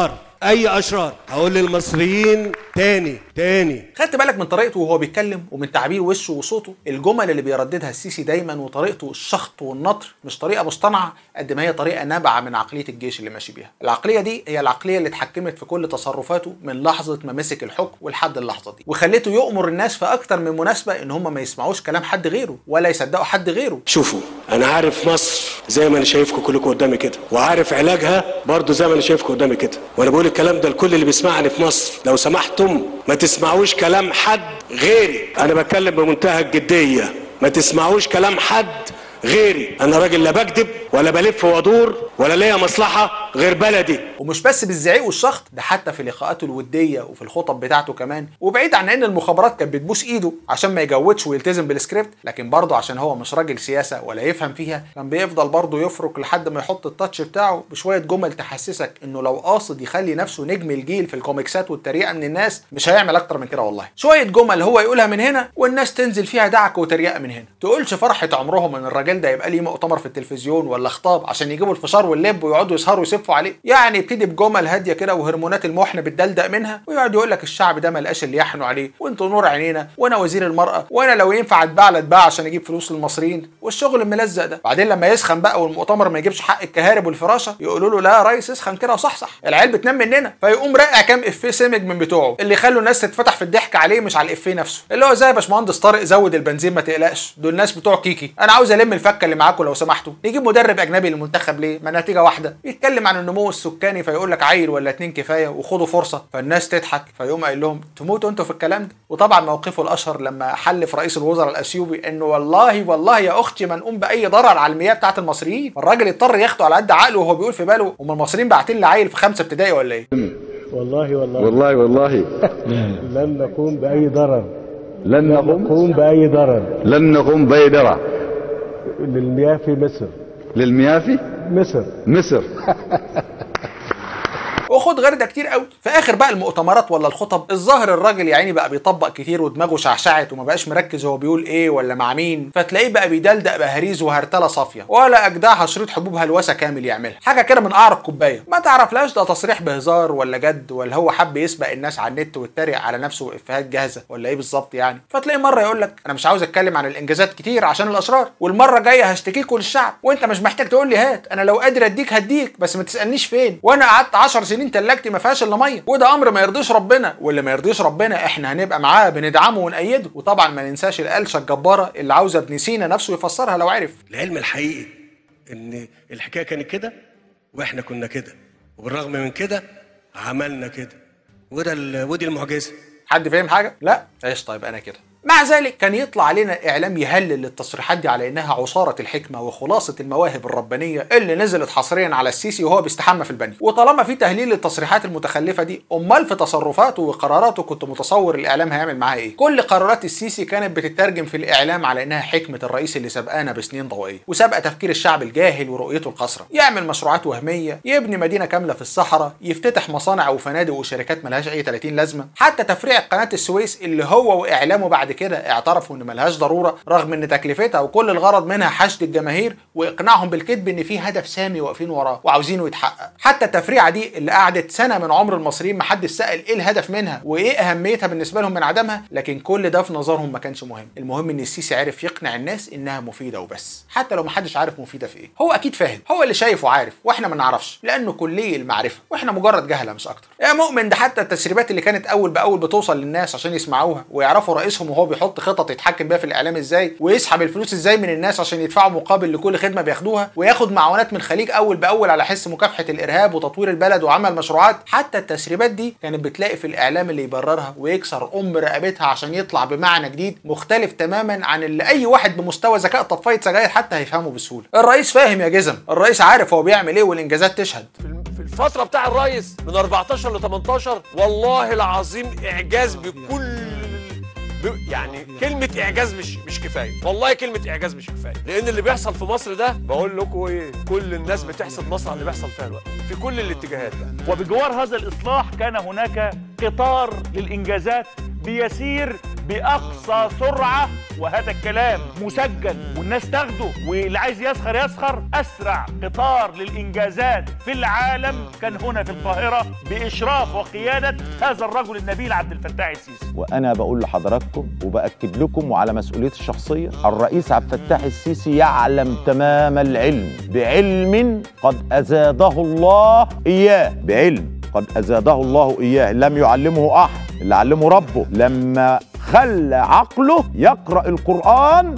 اي اشرار هقول للمصريين تاني تاني خدت بالك من طريقته وهو بيتكلم ومن تعبير وشه وصوته الجمل اللي بيرددها السيسي دايما وطريقته الشخط والنطر مش طريقه مصطنعه قد ما هي طريقه نابعه من عقليه الجيش اللي ماشي بيها العقليه دي هي العقليه اللي اتحكمت في كل تصرفاته من لحظه ما مسك الحكم ولحد اللحظه دي وخلته يؤمر الناس في اكتر من مناسبه ان هم ما يسمعوش كلام حد غيره ولا يصدقوا حد غيره شوفوا انا عارف مصر زي ما انا شايفكم كلكم قدامي كده وعارف علاجها برضو زي ما انا شايفكم قدامي كده وانا بقول الكلام ده لكل اللي بيسمعني في مصر لو سمحتم ما تسمعوش كلام حد غيري انا بتكلم بمنتهى الجديه ما تسمعوش كلام حد غيري انا راجل لا بكذب ولا بلف وادور ولا ليا مصلحه غير بلدي ومش بس بالزعيق والشخط ده حتى في لقاءاته الوديه وفي الخطب بتاعته كمان وبعيد عن ان المخابرات كانت بتبوس ايده عشان ما يجودش ويلتزم بالسكريبت لكن برضه عشان هو مش راجل سياسه ولا يفهم فيها كان بيفضل برضه يفرك لحد ما يحط التاتش بتاعه بشويه جمل تحسسك انه لو قاصد يخلي نفسه نجم الجيل في الكوميكسات والتريقه من الناس مش هيعمل اكتر من كده والله شويه جمل هو يقولها من هنا والناس تنزل فيها دعك وتريقه من هنا تقولش فرحه عمرهم ان الراجل ده يبقى ليه مؤتمر في التلفزيون ولا خطاب عشان يجيبوا الفشار واللب ويقعدوا يسهروا يسفوا عليه يعني يبتدي بجمل هاديه كده وهرمونات المحن بتدلدق منها ويقعد يقول لك الشعب ده ملقاش اللي يحنوا عليه وانتوا نور عينينا وانا وزير المراه وانا لو ينفع اتباع لاتباع عشان اجيب فلوس للمصريين والشغل الملزق ده بعدين لما يسخن بقى والمؤتمر ما يجيبش حق الكهارب والفراشه يقولوا له لا يا ريس اسخن كده وصحصح العيال بتنام مننا فيقوم راقع كام افيه سمج من بتوعه اللي يخلوا الناس تتفتح في الضحك عليه مش على الافيه نفسه اللي هو زي باشمهندس طارق زود البنزين ما تقلقش دول الناس بتوع كيكي انا عاوز الم الفكه اللي معاكم لو سمحتوا نجيب مدرب اجنبي للمنتخب ليه ما نتيجه واحده يتكلم عن النمو السكاني فيقول لك عيل ولا اتنين كفايه وخدوا فرصه فالناس تضحك فيقوم قايل لهم تموتوا انتوا في الكلام ده وطبعا موقفه الاشهر لما حلف رئيس الوزراء الاثيوبي انه والله والله يا اختي ما نقوم باي ضرر على المياه بتاعه المصريين الراجل اضطر ياخده على قد عقله وهو بيقول في باله هم المصريين باعتين لي عيل في خمسه ابتدائي ولا ايه والله والله والله والله لن نقوم بأي ضرر لن نقوم نقوم بأي ضرر لن نقوم بيدرة للمياه في مصر للمياه في مصر مصر وخد غير ده كتير قوي في اخر بقى المؤتمرات ولا الخطب الظاهر الراجل يا عيني بقى بيطبق كتير ودماغه شعشعت وما بقاش مركز هو بيقول ايه ولا مع مين فتلاقيه بقى بيدلدق بهريز وهرتله صافيه ولا اجدعها شريط حبوب هلوسه كامل يعملها حاجه كده من اعرق كوبايه ما تعرفلاش ده تصريح بهزار ولا جد ولا هو حب يسبق الناس على النت ويتريق على نفسه بافيهات جاهزه ولا ايه بالظبط يعني فتلاقي مره يقول لك انا مش عاوز اتكلم عن الانجازات كتير عشان الاشرار والمره الجايه هشتكيكوا للشعب وانت مش محتاج تقول لي هات انا لو قادر اديك هديك بس ما تسالنيش فين وانا قعدت 10 سنين تلاجتي ما فيهاش الا ميه وده امر ما يرضيش ربنا واللي ما يرضيش ربنا احنا هنبقى معاه بندعمه ونأيده وطبعا ما ننساش القلشه الجباره اللي عاوزه ابن سينا نفسه يفسرها لو عرف العلم الحقيقي ان الحكايه كانت كده واحنا كنا كده وبالرغم من كده عملنا كده وده ال- ودي المعجزه حد فاهم حاجه لا ايش طيب انا كده مع ذلك كان يطلع علينا اعلام يهلل التصريحات دي على انها عصاره الحكمه وخلاصه المواهب الربانيه اللي نزلت حصريا على السيسي وهو بيستحمى في البني وطالما في تهليل للتصريحات المتخلفه دي امال في تصرفاته وقراراته كنت متصور الاعلام هيعمل معاها ايه كل قرارات السيسي كانت بتترجم في الاعلام على انها حكمه الرئيس اللي سبقانا بسنين ضوئيه وسابقه تفكير الشعب الجاهل ورؤيته القصرى يعمل مشروعات وهميه يبني مدينه كامله في الصحراء يفتتح مصانع وفنادق وشركات ملهاش اي 30 لازمه حتى تفريع قناه السويس اللي هو واعلامه بعد كده اعترفوا ان ملهاش ضروره رغم ان تكلفتها وكل الغرض منها حشد الجماهير واقناعهم بالكذب ان في هدف سامي واقفين وراه وعاوزينه يتحقق حتى التفريعه دي اللي قعدت سنه من عمر المصريين محدش سال ايه الهدف منها وايه اهميتها بالنسبه لهم من عدمها لكن كل ده في نظرهم ما كانش مهم المهم ان السيسي عرف يقنع الناس انها مفيده وبس حتى لو محدش عارف مفيده في ايه هو اكيد فاهم هو اللي شايف وعارف واحنا ما نعرفش لانه كلي المعرفه واحنا مجرد جهله مش اكتر يا مؤمن ده حتى التسريبات اللي كانت اول باول بتوصل للناس عشان يسمعوها ويعرفوا رئيسهم وهو بيحط خطط يتحكم بيها في الاعلام ازاي ويسحب الفلوس ازاي من الناس عشان يدفعوا مقابل لكل خدمه بياخدوها وياخد معونات من الخليج اول باول على حس مكافحه الارهاب وتطوير البلد وعمل مشروعات حتى التسريبات دي كانت بتلاقي في الاعلام اللي يبررها ويكسر ام رقبتها عشان يطلع بمعنى جديد مختلف تماما عن اللي اي واحد بمستوى ذكاء طفايه سجاير حتى هيفهمه بسهوله الرئيس فاهم يا جزم الرئيس عارف هو بيعمل ايه والانجازات تشهد في الفترة بتاع الريس من 14 ل 18 والله العظيم إعجاز بكل ب... يعني كلمة إعجاز مش مش كفاية، والله كلمة إعجاز مش كفاية، لأن اللي بيحصل في مصر ده بقول لكم إيه؟ كل الناس بتحسد مصر على اللي بيحصل فيها دلوقتي، في كل الاتجاهات وبجوار هذا الإصلاح كان هناك قطار للإنجازات بيسير باقصى سرعه وهذا الكلام مسجل والناس تاخده واللي عايز يسخر يسخر اسرع قطار للانجازات في العالم كان هنا في القاهره باشراف وقياده هذا الرجل النبيل عبد الفتاح السيسي وانا بقول لحضراتكم وباكد لكم وعلى مسؤوليتي الشخصيه الرئيس عبد الفتاح السيسي يعلم تمام العلم بعلم قد ازاده الله اياه بعلم قد ازاده الله اياه لم يعلمه احد اللي علمه ربه لما خلى عقله يقرا القران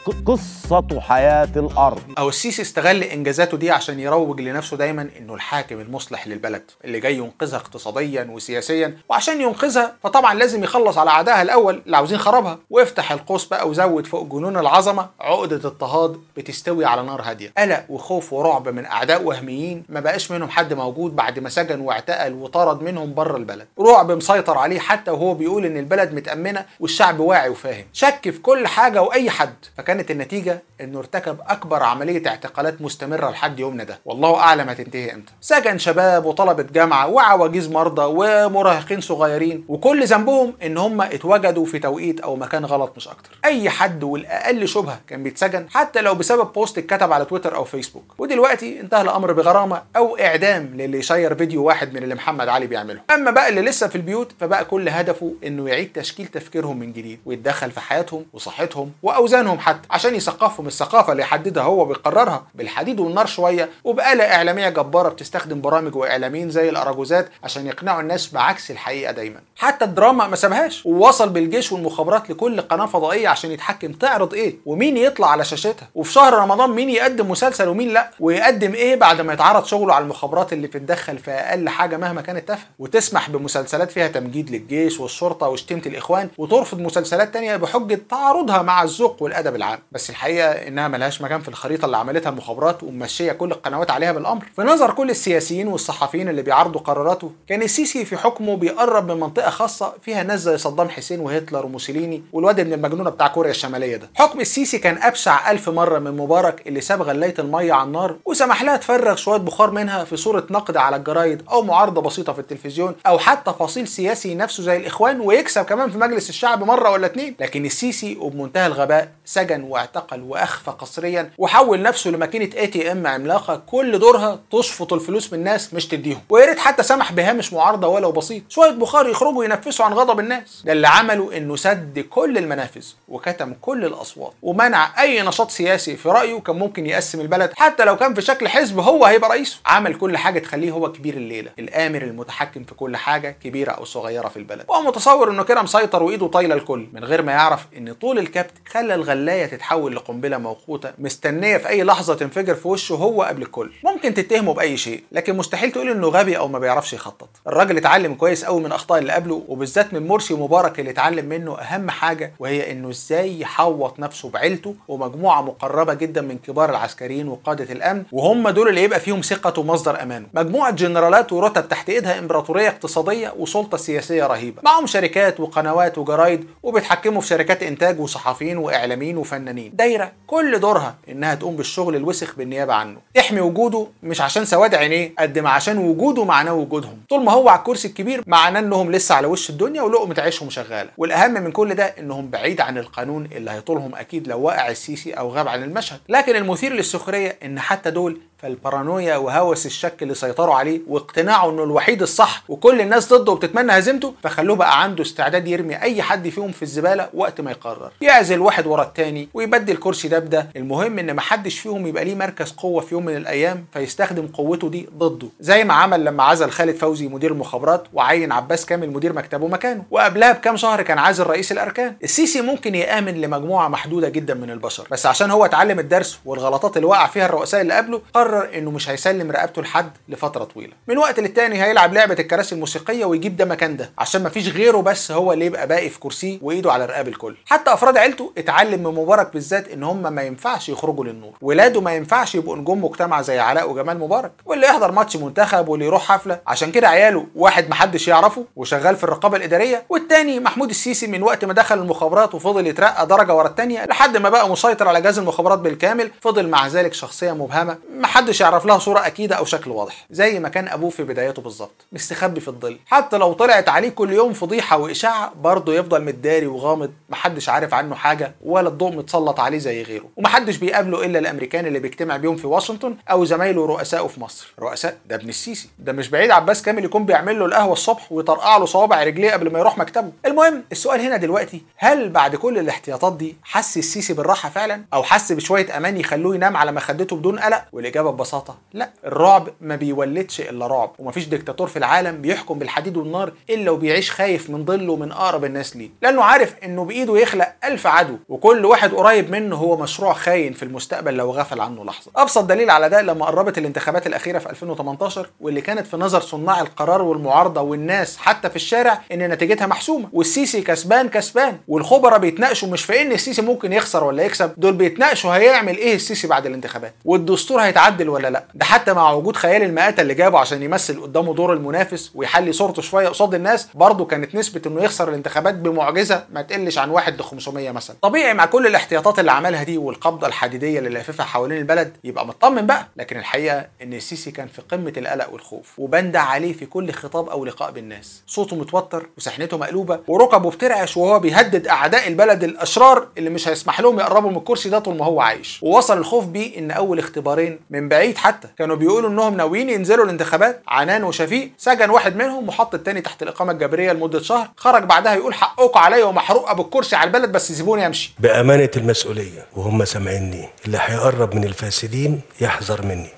كقصه حياه الارض او السيسي استغل انجازاته دي عشان يروج لنفسه دايما انه الحاكم المصلح للبلد اللي جاي ينقذها اقتصاديا وسياسيا وعشان ينقذها فطبعا لازم يخلص على اعدائها الاول اللي عاوزين خرابها وافتح القوس بقى وزود فوق جنون العظمه عقده اضطهاد بتستوي على نار هاديه قلق وخوف ورعب من اعداء وهميين ما بقاش منهم حد موجود بعد ما سجن واعتقل وطرد منهم بره البلد رعب مسيطر عليه حتى وهو بيقول ان البلد متامنه والشعب واعي وفاهم شك في كل حاجه واي حد فكانت النتيجه انه ارتكب اكبر عمليه اعتقالات مستمره لحد يومنا ده والله اعلم هتنتهي امتى سجن شباب وطلبه جامعه وعواجيز مرضى ومراهقين صغيرين وكل ذنبهم ان هم اتوجدوا في توقيت او مكان غلط مش اكتر اي حد والاقل شبهه كان بيتسجن حتى لو بسبب بوست اتكتب على تويتر او فيسبوك ودلوقتي انتهى الامر بغرامه او اعدام للي يشير فيديو واحد من اللي محمد علي بيعمله اما بقى اللي لسه في البيوت فبقى كل هدفه انه يعيد تشكيل تفكيرهم من جديد ويتدخل في حياتهم وصحتهم واوزانهم حتى عشان يثقفهم الثقافه اللي يحددها هو وبيقررها بالحديد والنار شويه وبآلة اعلاميه جباره بتستخدم برامج واعلاميين زي الاراجوزات عشان يقنعوا الناس بعكس الحقيقه دايما حتى الدراما ما سابهاش ووصل بالجيش والمخابرات لكل قناه فضائيه عشان يتحكم تعرض ايه ومين يطلع على شاشتها وفي شهر رمضان مين يقدم مسلسل ومين لا ويقدم ايه بعد ما يتعرض شغله على المخابرات اللي بتتدخل في اقل حاجه مهما كانت تافهه وتسمح بمسلسلات فيها تمجيد للجيش والشرطه وشتيمه الاخوان وترفض مسلسلات تانية بحجه تعارضها مع الذوق والادب العام بس الحقيقه انها ملهاش مكان في الخريطه اللي عملتها المخابرات وممشيه كل القنوات عليها بالامر في نظر كل السياسيين والصحفيين اللي بيعارضوا قراراته كان السيسي في حكمه بيقرب من منطقه خاصه فيها ناس زي صدام حسين وهتلر وموسوليني والواد ابن المجنونه بتاع كوريا الشماليه ده حكم السيسي كان ابشع ألف مره من مبارك اللي ساب غلايه الميه على النار وسمح لها تفرغ شويه بخار منها في صوره نقد على الجرايد او معارضه بسيطه في التلفزيون او حتى فصيل سياسي نفسه زي الاخوان ويكسب كمان في مجلس الشعب مره ولا اتنين لكن السيسي وبمنتهى الغباء سجن واعتقل واخفى قسريا وحول نفسه لماكينه اي تي ام عملاقه كل دورها تشفط الفلوس من الناس مش تديهم ويا ريت حتى سمح بهامش معارضه ولو بسيط شويه بخار يخرجوا ينفسوا عن غضب الناس ده اللي عمله انه سد كل المنافذ وكتم كل الاصوات ومنع اي نشاط سياسي في رايه كان ممكن يقسم البلد حتى لو كان في شكل حزب هو هيبقى رئيسه عمل كل حاجه تخليه هو كبير الليله الامر المتحكم في كل حاجه كبيره او صغيره في البلد هو متصور انه كده مسيطر وايده طايله الكل من غير ما يعرف ان طول الكبت خلى الغلايه تتحول لقنبله موقوته مستنيه في اي لحظه تنفجر في وشه هو قبل الكل ممكن تتهمه باي شيء لكن مستحيل تقول انه غبي او ما بيعرفش يخطط الراجل اتعلم كويس قوي من اخطاء اللي قبله وبالذات من مرسي مبارك اللي اتعلم منه اهم حاجه وهي انه ازاي يحوط نفسه بعيلته ومجموعه مقربه جدا من كبار العسكريين وقاده الامن وهم دول اللي يبقى فيهم ثقته ومصدر امانه مجموعه جنرالات ورتب تحت ايدها امبراطوريه اقتصاديه وسلطه سياسيه رهيبه معهم شركات وقنوات وجرايد وبيتحكموا في شركات انتاج وصحفيين واعلاميين وفنانين دايره كل دورها انها تقوم بالشغل الوسخ بالنيابه عنه تحمي وجوده مش عشان سواد عينيه قد ما عشان وجوده معناه وجودهم طول ما هو على الكرسي الكبير معناه انهم لسه على وش الدنيا ولقمه عيشهم شغاله والاهم من كل ده انهم بعيد عن القانون اللي هيطولهم اكيد لو وقع السيسي او غاب عن المشهد لكن المثير للسخريه ان حتى دول فالبارانويا وهوس الشك اللي سيطروا عليه واقتناعه انه الوحيد الصح وكل الناس ضده وبتتمنى هزيمته فخلوه بقى عنده استعداد يرمي اي حد فيهم في الزباله وقت ما يقرر يعزل واحد ورا التاني ويبدل كرسي ده بده المهم ان محدش فيهم يبقى ليه مركز قوه في يوم من الايام فيستخدم قوته دي ضده زي ما عمل لما عزل خالد فوزي مدير المخابرات وعين عباس كامل مدير مكتبه مكانه وقبلها بكام شهر كان عازل رئيس الاركان السيسي ممكن يامن لمجموعه محدوده جدا من البشر بس عشان هو اتعلم الدرس والغلطات اللي وقع فيها الرؤساء اللي قبله قرر انه مش هيسلم رقبته لحد لفتره طويله من وقت للتاني هيلعب لعبه الكراسي الموسيقيه ويجيب ده مكان ده عشان مفيش غيره بس هو اللي يبقى باقي في كرسيه وايده على رقاب الكل حتى افراد عيلته اتعلم من مبارك بالذات ان هم ما ينفعش يخرجوا للنور ولاده ما ينفعش يبقوا نجوم مجتمع زي علاء وجمال مبارك واللي يحضر ماتش منتخب واللي يروح حفله عشان كده عياله واحد محدش يعرفه وشغال في الرقابه الاداريه والتاني محمود السيسي من وقت ما دخل المخابرات وفضل يترقى درجه ورا التانيه لحد ما بقى مسيطر على جهاز المخابرات بالكامل فضل مع ذلك شخصيه مبهمه ومحدش يعرف لها صوره اكيده او شكل واضح زي ما كان ابوه في بدايته بالظبط مستخبي في الظل حتى لو طلعت عليه كل يوم فضيحه واشاعه برضه يفضل متداري وغامض محدش عارف عنه حاجه ولا الضوء متسلط عليه زي غيره ومحدش بيقابله الا الامريكان اللي بيجتمع بيهم في واشنطن او زمايله رؤسائه في مصر رؤساء ده ابن السيسي ده مش بعيد عباس كامل يكون بيعمل له القهوه الصبح ويطرقع له صوابع رجليه قبل ما يروح مكتبه المهم السؤال هنا دلوقتي هل بعد كل الاحتياطات دي حس السيسي بالراحه فعلا او حس بشويه امان يخلوه ينام على مخدته بدون قلق والاجابه ببساطه لا الرعب ما بيولدش الا رعب ومفيش ديكتاتور في العالم بيحكم بالحديد والنار الا وبيعيش خايف من ظله ومن اقرب الناس ليه لانه عارف انه بايده يخلق ألف عدو وكل واحد قريب منه هو مشروع خاين في المستقبل لو غفل عنه لحظه ابسط دليل على ده لما قربت الانتخابات الاخيره في 2018 واللي كانت في نظر صناع القرار والمعارضه والناس حتى في الشارع ان نتيجتها محسومه والسيسي كسبان كسبان والخبراء بيتناقشوا مش في ان السيسي ممكن يخسر ولا يكسب دول بيتناقشوا هيعمل ايه السيسي بعد الانتخابات والدستور هيتعدل ولا لا ده حتى مع وجود خيال المآتة اللي جابه عشان يمثل قدامه دور المنافس ويحلي صورته شويه قصاد الناس برضه كانت نسبه انه يخسر الانتخابات بمعجزه ما تقلش عن 1 ل 500 مثلا طبيعي مع كل الاحتياطات اللي عملها دي والقبضه الحديديه اللي لاففها حوالين البلد يبقى مطمن بقى لكن الحقيقه ان السيسي كان في قمه القلق والخوف وبندع عليه في كل خطاب او لقاء بالناس صوته متوتر وسحنته مقلوبه وركبه بترعش وهو بيهدد اعداء البلد الاشرار اللي مش هيسمح لهم يقربوا من الكرسي ده طول ما هو عايش ووصل الخوف بيه ان اول اختبارين من بعيد حتى كانوا بيقولوا انهم ناويين ينزلوا الانتخابات عنان وشفيق سجن واحد منهم وحط التاني تحت الاقامه الجبريه لمده شهر خرج بعدها يقول حقكم عليا ومحروقه بالكرسي على البلد بس سيبوني امشي بأمانة المسؤولية وهم سامعيني اللي هيقرب من الفاسدين يحذر مني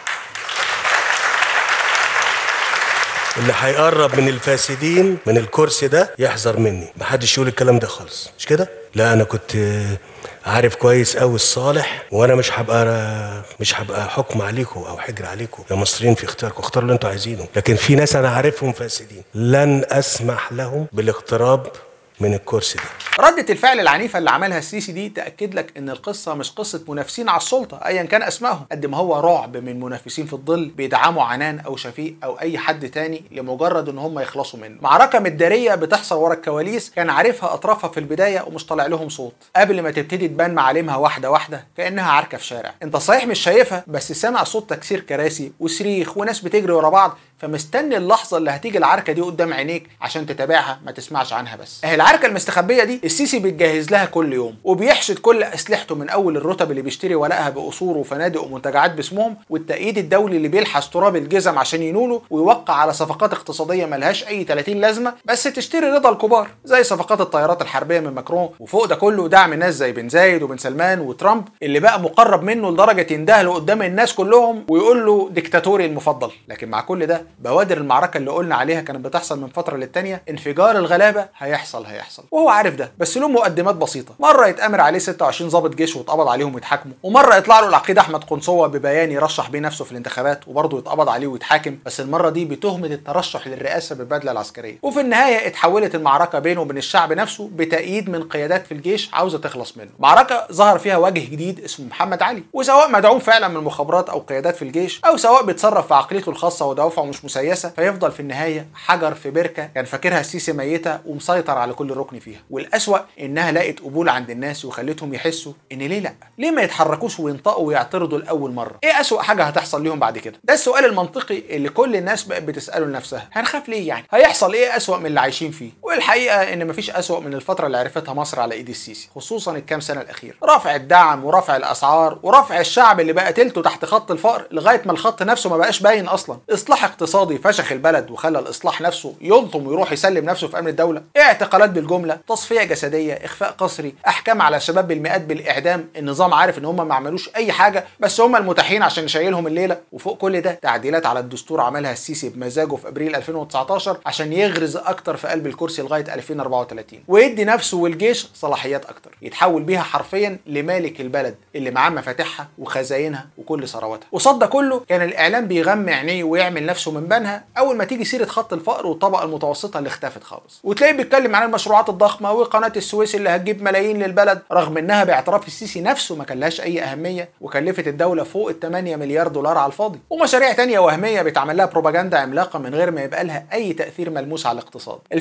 اللي هيقرب من الفاسدين من الكرسي ده يحذر مني محدش يقول الكلام ده خالص مش كده لا انا كنت آه، عارف كويس قوي الصالح وانا مش هبقى مش هبقى حكم عليكم او حجر عليكم يا مصريين في اختياركم اختاروا اللي انتوا عايزينه لكن في ناس انا عارفهم فاسدين لن اسمح لهم بالاقتراب من الكرسي ده ردة الفعل العنيفة اللي عملها السيسي دي تأكد لك إن القصة مش قصة منافسين على السلطة أيا كان أسمائهم قد ما هو رعب من منافسين في الظل بيدعموا عنان أو شفيق أو أي حد تاني لمجرد إن هم يخلصوا منه معركة مدارية بتحصل ورا الكواليس كان عارفها أطرافها في البداية ومش طالع لهم صوت قبل ما تبتدي تبان معالمها واحدة واحدة كأنها عركة في شارع أنت صحيح مش شايفها بس سامع صوت تكسير كراسي وصريخ وناس بتجري ورا بعض فمستني اللحظة اللي هتيجي العركة دي قدام عينيك عشان تتابعها ما تسمعش عنها بس اهي العركة المستخبية دي السيسي بيتجهز لها كل يوم وبيحشد كل اسلحته من اول الرتب اللي بيشتري ورقها بقصور وفنادق ومنتجعات باسمهم والتأييد الدولي اللي بيلحس تراب الجزم عشان ينوله ويوقع على صفقات اقتصادية ملهاش اي 30 لازمة بس تشتري رضا الكبار زي صفقات الطيارات الحربية من ماكرون وفوق ده كله دعم ناس زي بن زايد وبن سلمان وترامب اللي بقى مقرب منه لدرجة يندهله قدام الناس كلهم ويقول له ديكتاتوري المفضل لكن مع كل ده بوادر المعركة اللي قلنا عليها كانت بتحصل من فترة للتانية انفجار الغلابة هيحصل هيحصل وهو عارف ده بس له مقدمات بسيطة مرة يتأمر عليه 26 ضابط جيش ويتقبض عليهم ويتحاكموا ومرة يطلع له العقيد أحمد قنصوة ببيان يرشح بيه نفسه في الانتخابات وبرضه يتقبض عليه ويتحاكم بس المرة دي بتهمة الترشح للرئاسة بالبدلة العسكرية وفي النهاية اتحولت المعركة بينه وبين الشعب نفسه بتأييد من قيادات في الجيش عاوزة تخلص منه معركة ظهر فيها وجه جديد اسمه محمد علي وسواء مدعوم فعلا من المخابرات أو قيادات في الجيش أو سواء بيتصرف في عقليته الخاصة ودوافعه مش مسيسة فيفضل في النهاية حجر في بركة كان فاكرها السيسي ميتة ومسيطر على كل ركن فيها والأسوأ إنها لقت قبول عند الناس وخلتهم يحسوا إن ليه لأ؟ ليه ما يتحركوش وينطقوا ويعترضوا لأول مرة؟ إيه أسوأ حاجة هتحصل ليهم بعد كده؟ ده السؤال المنطقي اللي كل الناس بقت بتسأله لنفسها هنخاف ليه يعني؟ هيحصل إيه أسوأ من اللي عايشين فيه؟ والحقيقة إن مفيش أسوأ من الفترة اللي عرفتها مصر على إيد السيسي خصوصا الكام سنة الأخيرة رفع الدعم ورفع الأسعار ورفع الشعب اللي بقى تلته تحت خط الفقر لغاية ما الخط نفسه ما بقاش باين أصلا إصلاح اقتصادي فشخ البلد وخلى الإصلاح نفسه يلطم ويروح يسلم نفسه في أمن الدولة اعتقالات بالجملة تصفية جسدية إخفاء قسري أحكام على شباب بالمئات بالإعدام النظام عارف إن هم ما عملوش أي حاجة بس هم المتاحين عشان يشيلهم الليلة وفوق كل ده تعديلات على الدستور عملها السيسي بمزاجه في أبريل 2019 عشان يغرز أكتر في قلب الكرسي لغاية 2034 ويدي نفسه والجيش صلاحيات أكتر يتحول بيها حرفيا لمالك البلد اللي معاه مفاتيحها وخزاينها وكل ثرواتها قصاد ده كله كان الإعلام بيغمي عينيه ويعمل نفسه من بنها أول ما تيجي سيرة خط الفقر والطبقة المتوسطة اللي اختفت خالص وتلاقيه بيتكلم عن المشروعات الضخمة وقناة السويس اللي هتجيب ملايين للبلد رغم انها باعتراف السيسي نفسه ما كان لهاش اي اهمية وكلفت الدولة فوق ال 8 مليار دولار على الفاضي ومشاريع تانية وهمية بيتعمل لها بروباجندا عملاقة من غير ما يبقى لها اي تأثير ملموس على الاقتصاد الفكرة كلها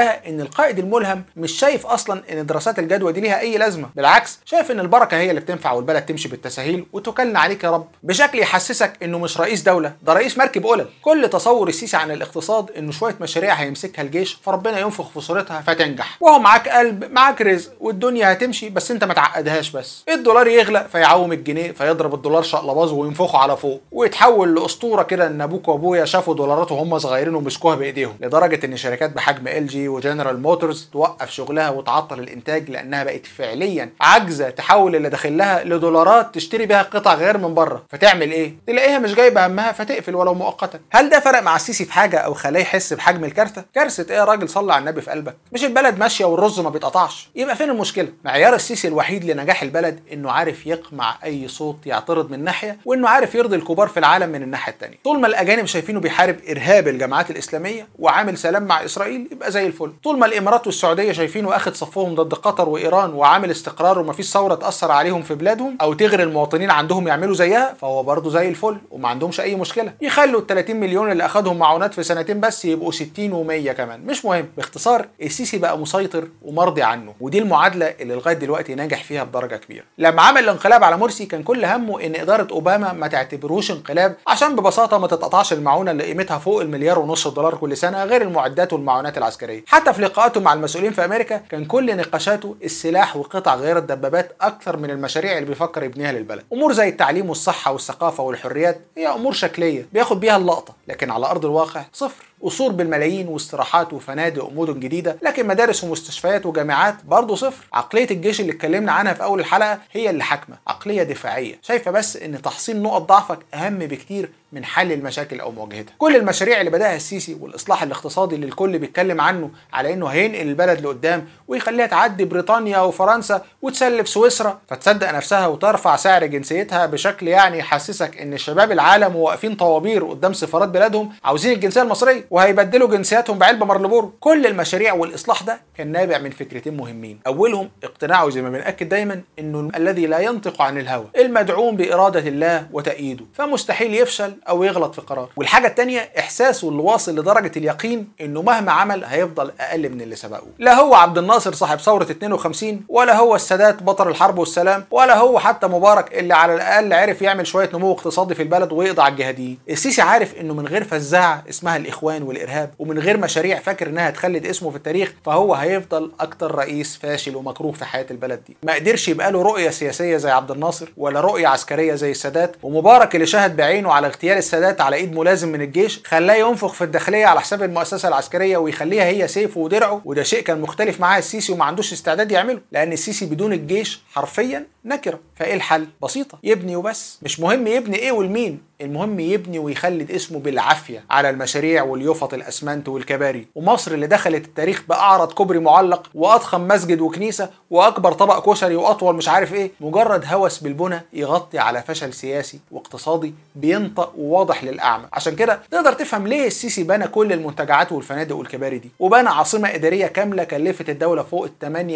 عندها ان القائد الملهم مش شايف اصلا ان دراسات الجدوى دي ليها اي لازمه بالعكس شايف ان البركه هي اللي بتنفع والبلد تمشي بالتساهيل وتكلنا عليك يا رب بشكل يحسسك انه مش رئيس دوله ده رئيس مركب قلل كل تصور السيسي عن الاقتصاد انه شويه مشاريع هيمسكها الجيش فربنا ينفخ في صورتها فتنجح وهو معاك قلب معاك رزق والدنيا هتمشي بس انت ما تعقدهاش بس الدولار يغلى فيعوم الجنيه فيضرب الدولار شقلباز وينفخه على فوق ويتحول لاسطوره كده ان ابوك وابويا شافوا دولارات وهم صغيرين ومسكوها بايديهم لدرجه ان شركات بحجم ال جي وجنرال موتورز توقف شغلها وتعطل الانتاج لانها بقت فعليا عاجزه تحول اللي داخل لها لدولارات تشتري بيها قطع غير من بره فتعمل ايه تلاقيها مش جايبه همها فتقفل ولو مؤقتا هل ده فرق مع السيسي في حاجه او خلاه يحس بحجم الكارثه كارثه ايه يا راجل صلي على النبي في قلبك مش البلد ماشيه والرز ما بيتقطعش يبقى فين المشكله معيار السيسي الوحيد لنجاح البلد انه عارف يقمع اي صوت يعترض من ناحيه وانه عارف يرضي الكبار في العالم من الناحيه الثانيه طول ما الاجانب شايفينه بيحارب ارهاب الجماعات الاسلاميه وعامل سلام مع اسرائيل يبقى زي الفل طول ما الامارات والسعوديه شايفينه اخد صفهم ضد قطر وايران وعامل استقرار ومفيش ثوره تاثر عليهم في بلادهم او تغري المواطنين عندهم يعملوا زيها فهو برضه زي الفل وما عندهمش اي مشكله يخلوا ال 30 مليون اللي اخدهم معونات في سنتين بس يبقوا 60 و100 كمان مش مهم باختصار السيسي بقى مسيطر ومرضي عنه ودي المعادله اللي لغايه دلوقتي ناجح فيها بدرجه كبيره لما عمل الانقلاب على مرسي كان كل همه ان اداره اوباما ما تعتبروش انقلاب عشان ببساطه ما تتقطعش المعونه اللي قيمتها فوق المليار ونص دولار كل سنه غير المعدات والمعونات العسكريه حتى في لقاءاته مع المسؤولين في امريكا كان كل نقاشاته السلاح وقطع غير الدبابات اكثر من المشاريع اللي بيفكر يبنيها للبلد امور زي التعليم والصحه والثقافه والحريات هي امور شكليه بياخد بيها اللقطه لكن على ارض الواقع صفر قصور بالملايين واستراحات وفنادق ومدن جديده لكن مدارس ومستشفيات وجامعات برضه صفر عقليه الجيش اللي اتكلمنا عنها في اول الحلقه هي اللي حاكمه عقليه دفاعيه شايفه بس ان تحصين نقط ضعفك اهم بكتير من حل المشاكل او مواجهتها كل المشاريع اللي بداها السيسي والاصلاح الاقتصادي اللي الكل بيتكلم عنه على انه هينقل البلد لقدام ويخليها تعدي بريطانيا وفرنسا وتسلف سويسرا فتصدق نفسها وترفع سعر جنسيتها بشكل يعني يحسسك ان شباب العالم واقفين طوابير قدام سفارات بلادهم عاوزين الجنسيه المصريه وهيبدلوا جنسياتهم بعلبه مرلبورو كل المشاريع والاصلاح ده كان نابع من فكرتين مهمين اولهم اقتناعه زي ما بناكد دايما انه الذي لا ينطق عن الهوى المدعوم باراده الله وتأييده فمستحيل يفشل او يغلط في قرار والحاجه الثانيه احساسه اللي واصل لدرجه اليقين انه مهما عمل هيفضل اقل من اللي سبقه لا هو عبد الناصر صاحب ثوره 52 ولا هو السادات بطل الحرب والسلام ولا هو حتى مبارك اللي على الاقل عرف يعمل شويه نمو اقتصادي في البلد ويقضي على الجهاديين السيسي عارف انه من غير فزاعه اسمها الاخوان والارهاب ومن غير مشاريع فاكر انها تخلد اسمه في التاريخ فهو هيفضل اكتر رئيس فاشل ومكروه في حياه البلد دي ما قدرش يبقى له رؤيه سياسيه زي عبد الناصر ولا رؤيه عسكريه زي السادات ومبارك اللي شهد بعينه على اغتيال السادات على ايد ملازم من الجيش خلاه ينفخ في الداخليه على حساب المؤسسه العسكريه ويخليها هي سيفه ودرعه وده شيء كان مختلف معاه السيسي وما عندوش استعداد يعمله لان السيسي بدون الجيش حرفيا نكره فايه الحل بسيطه يبني وبس مش مهم يبني ايه والمين المهم يبني ويخلد اسمه بالعافيه على المشاريع واليوفط الاسمنت والكباري ومصر اللي دخلت التاريخ باعرض كوبري معلق واضخم مسجد وكنيسه واكبر طبق كشري واطول مش عارف ايه مجرد هوس بالبنى يغطي على فشل سياسي واقتصادي بينطق وواضح للاعمى عشان كده تقدر تفهم ليه السيسي بنى كل المنتجعات والفنادق والكباري دي وبنى عاصمه اداريه كامله كلفت الدوله فوق ال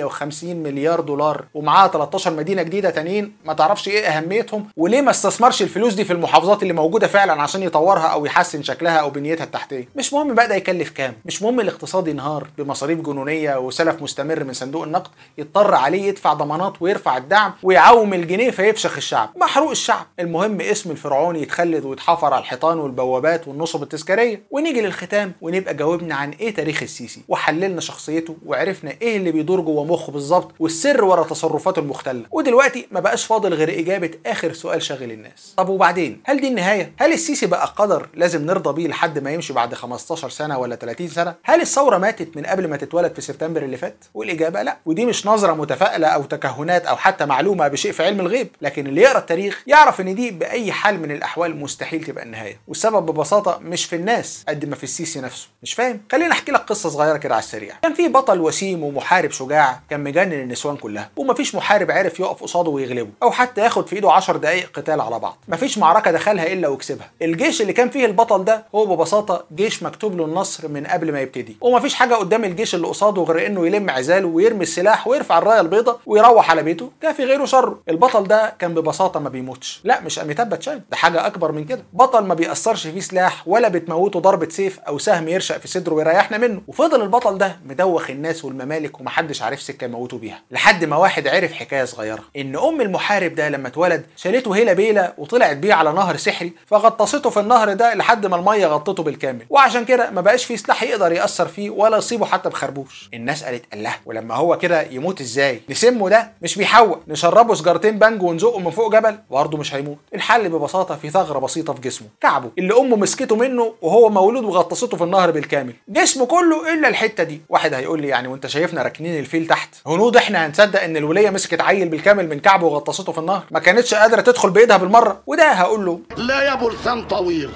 58 مليار دولار ومعاها 13 مدينه جديده تانيين ما تعرفش ايه اهميتهم وليه ما استثمرش الفلوس دي في المحافظات اللي موجوده فعلا عشان يطورها او يحسن شكلها او بنيتها التحتيه مش مهم بقى ده يكلف كام مش مهم الاقتصاد ينهار بمصاريف جنونيه وسلف مستمر من صندوق النقد يضطر عليه يدفع ضمانات ويرفع الدعم ويعوم الجنيه فيفشخ الشعب محروق الشعب المهم اسم الفرعوني يتخلد ويتحفر على الحيطان والبوابات والنصب التذكاريه ونيجي للختام ونبقى جاوبنا عن ايه تاريخ السيسي وحللنا شخصيته وعرفنا ايه اللي بيدور جوه مخه بالظبط والسر ورا تصرفاته المختله ودلوقتي ما بقاش فاضل غير اجابه اخر سؤال شاغل الناس طب وبعدين هل دي النهايه هل السيسي بقى قدر لازم نرضى بيه لحد ما يمشي بعد 15 سنه ولا 30 سنه هل الثوره ماتت من قبل ما تتولد في سبتمبر اللي فات والاجابه لا ودي مش نظره متفائله او تكهنات او حتى معلومه بشيء في علم الغيب لكن اللي يقرا التاريخ يعرف ان دي باي حال من الاحوال مستحيل تبقى النهايه والسبب ببساطه مش في الناس قد ما في السيسي نفسه مش فاهم خليني احكي لك قصه صغيره كده على السريع كان في بطل وسيم ومحارب شجاع كان مجنن النسوان كلها ومفيش محارب عرف يقف قصاده ويغلبه او حتى ياخد في ايده 10 دقائق قتال على بعض مفيش معركه دخلها عليها الا وكسبها الجيش اللي كان فيه البطل ده هو ببساطه جيش مكتوب له النصر من قبل ما يبتدي ومفيش حاجه قدام الجيش اللي قصاده غير انه يلم عزاله ويرمي السلاح ويرفع الرايه البيضاء ويروح على بيته كافي غيره شره البطل ده كان ببساطه ما بيموتش لا مش اميتاب باتشان ده حاجه اكبر من كده بطل ما بيأثرش فيه سلاح ولا بتموته ضربه سيف او سهم يرشق في صدره ويريحنا منه وفضل البطل ده مدوخ الناس والممالك ومحدش عارف سكه يموته بيها لحد ما واحد عرف حكايه صغيره ان ام المحارب ده لما اتولد شالته هيلا بيلا وطلعت بيه على نهر سحري فغطسته في النهر ده لحد ما الميه غطته بالكامل وعشان كده ما بقاش فيه سلاح يقدر يأثر فيه ولا يصيبه حتى بخربوش الناس قالت الله ولما هو كده يموت ازاي نسمه ده مش بيحوق نشربه سجارتين بانجو ونزقه من فوق جبل برضه مش هيموت الحل ببساطه في ثغره بسيطه في جسمه كعبه اللي امه مسكته منه وهو مولود وغطسته في النهر بالكامل جسمه كله الا الحته دي واحد هيقول لي يعني وانت شايفنا راكنين الفيل تحت هنود احنا هنصدق ان الوليه مسكت عيل بالكامل من كعبه وغطسته في النهر ما كانتش قادره تدخل بايدها بالمره وده هقول له لا يا برسان طويل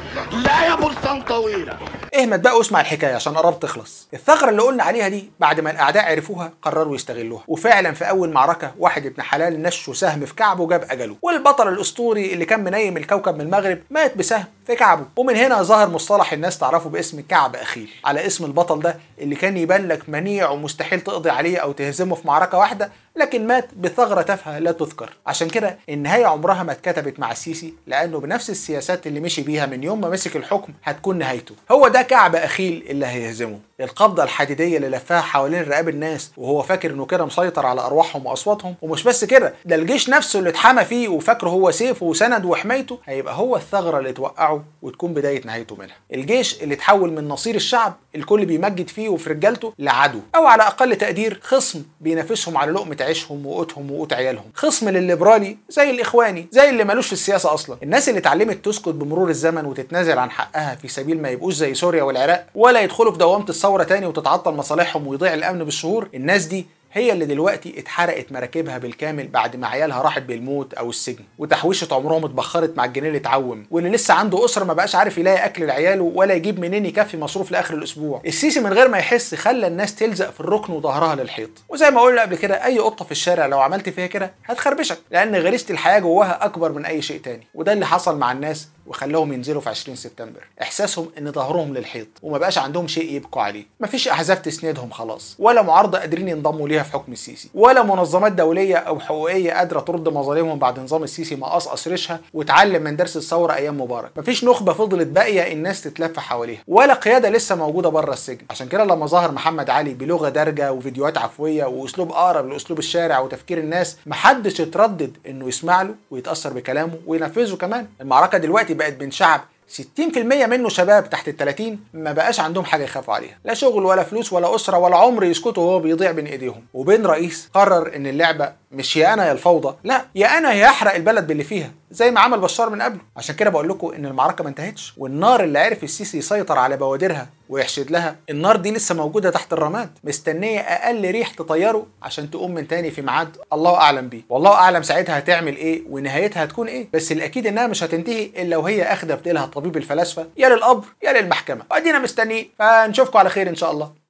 لا يا برسان طويلة اهمت بقى واسمع الحكايه عشان قربت تخلص الثغره اللي قلنا عليها دي بعد ما الاعداء عرفوها قرروا يستغلوها وفعلا في اول معركه واحد ابن حلال نشوا سهم في كعبه جاب اجله والبطل الاسطوري اللي كان منيم الكوكب من المغرب مات بسهم في كعبه ومن هنا ظهر مصطلح الناس تعرفه باسم كعب اخيل على اسم البطل ده اللي كان يبان لك منيع ومستحيل تقضي عليه او تهزمه في معركه واحده لكن مات بثغره تافهه لا تذكر عشان كده النهايه عمرها ما اتكتبت مع السيسي لانه بنفس السياسات اللي مشي بيها من يوم ما مسك الحكم هتكون نهايته هو ده كعب اخيل اللي هيهزمه القبضه الحديديه اللي لفها حوالين رقاب الناس وهو فاكر انه كده مسيطر على ارواحهم واصواتهم ومش بس كده ده الجيش نفسه اللي اتحمى فيه وفاكره هو سيفه وسند وحمايته هيبقى هو الثغره اللي توقعه وتكون بدايه نهايته منها الجيش اللي اتحول من نصير الشعب الكل بيمجد فيه وفي رجالته لعدو او على اقل تقدير خصم بينافسهم على لقمه عيشهم وقوتهم وقوت عيالهم خصم للليبرالي زي الاخواني زي اللي مالوش في السياسه اصلا الناس اللي اتعلمت تسكت بمرور الزمن وتتنازل عن حقها في سبيل ما يبقوش زي سوريا والعراق ولا يدخلوا في دوامه الثوره تاني وتتعطل مصالحهم ويضيع الامن بالشهور الناس دي هي اللي دلوقتي اتحرقت مراكبها بالكامل بعد ما عيالها راحت بالموت او السجن وتحويشه عمرهم اتبخرت مع الجنيه اللي اتعوم واللي لسه عنده اسره ما بقاش عارف يلاقي اكل لعياله ولا يجيب منين يكفي مصروف لاخر الاسبوع السيسي من غير ما يحس خلى الناس تلزق في الركن وظهرها للحيط وزي ما قلنا قبل كده اي قطه في الشارع لو عملت فيها كده هتخربشك لان غريزه الحياه جواها اكبر من اي شيء تاني وده اللي حصل مع الناس وخلاهم ينزلوا في 20 سبتمبر احساسهم ان ظهرهم للحيط وما بقاش عندهم شيء يبكوا عليه مفيش احزاب تسندهم خلاص ولا معارضه قادرين ينضموا ليها في حكم السيسي ولا منظمات دوليه او حقوقيه قادره ترد مظالمهم بعد نظام السيسي ما قصقص ريشها واتعلم من درس الثوره ايام مبارك مفيش نخبه فضلت باقيه الناس تتلف حواليها ولا قياده لسه موجوده بره السجن عشان كده لما ظهر محمد علي بلغه دارجه وفيديوهات عفويه واسلوب اقرب لاسلوب الشارع وتفكير الناس محدش اتردد انه يسمع له ويتاثر بكلامه وينفذه كمان المعركه دلوقتي بقت بين شعب 60% منه شباب تحت ال 30 ما بقاش عندهم حاجه يخافوا عليها لا شغل ولا فلوس ولا اسره ولا عمر يسكتوا وهو بيضيع بين ايديهم وبين رئيس قرر ان اللعبه مش يا انا يا الفوضى لا يا انا يا احرق البلد باللي فيها زي ما عمل بشار من قبله عشان كده بقول لكم ان المعركه ما انتهتش والنار اللي عرف السيسي يسيطر على بوادرها ويحشد لها النار دي لسه موجوده تحت الرماد مستنيه اقل ريح تطيره عشان تقوم من تاني في ميعاد الله اعلم بيه والله اعلم ساعتها هتعمل ايه ونهايتها هتكون ايه بس الاكيد انها مش هتنتهي الا وهي اخده بديلها طبيب الفلاسفه يا للقبر يا للمحكمه وادينا مستنيين فنشوفكم على خير ان شاء الله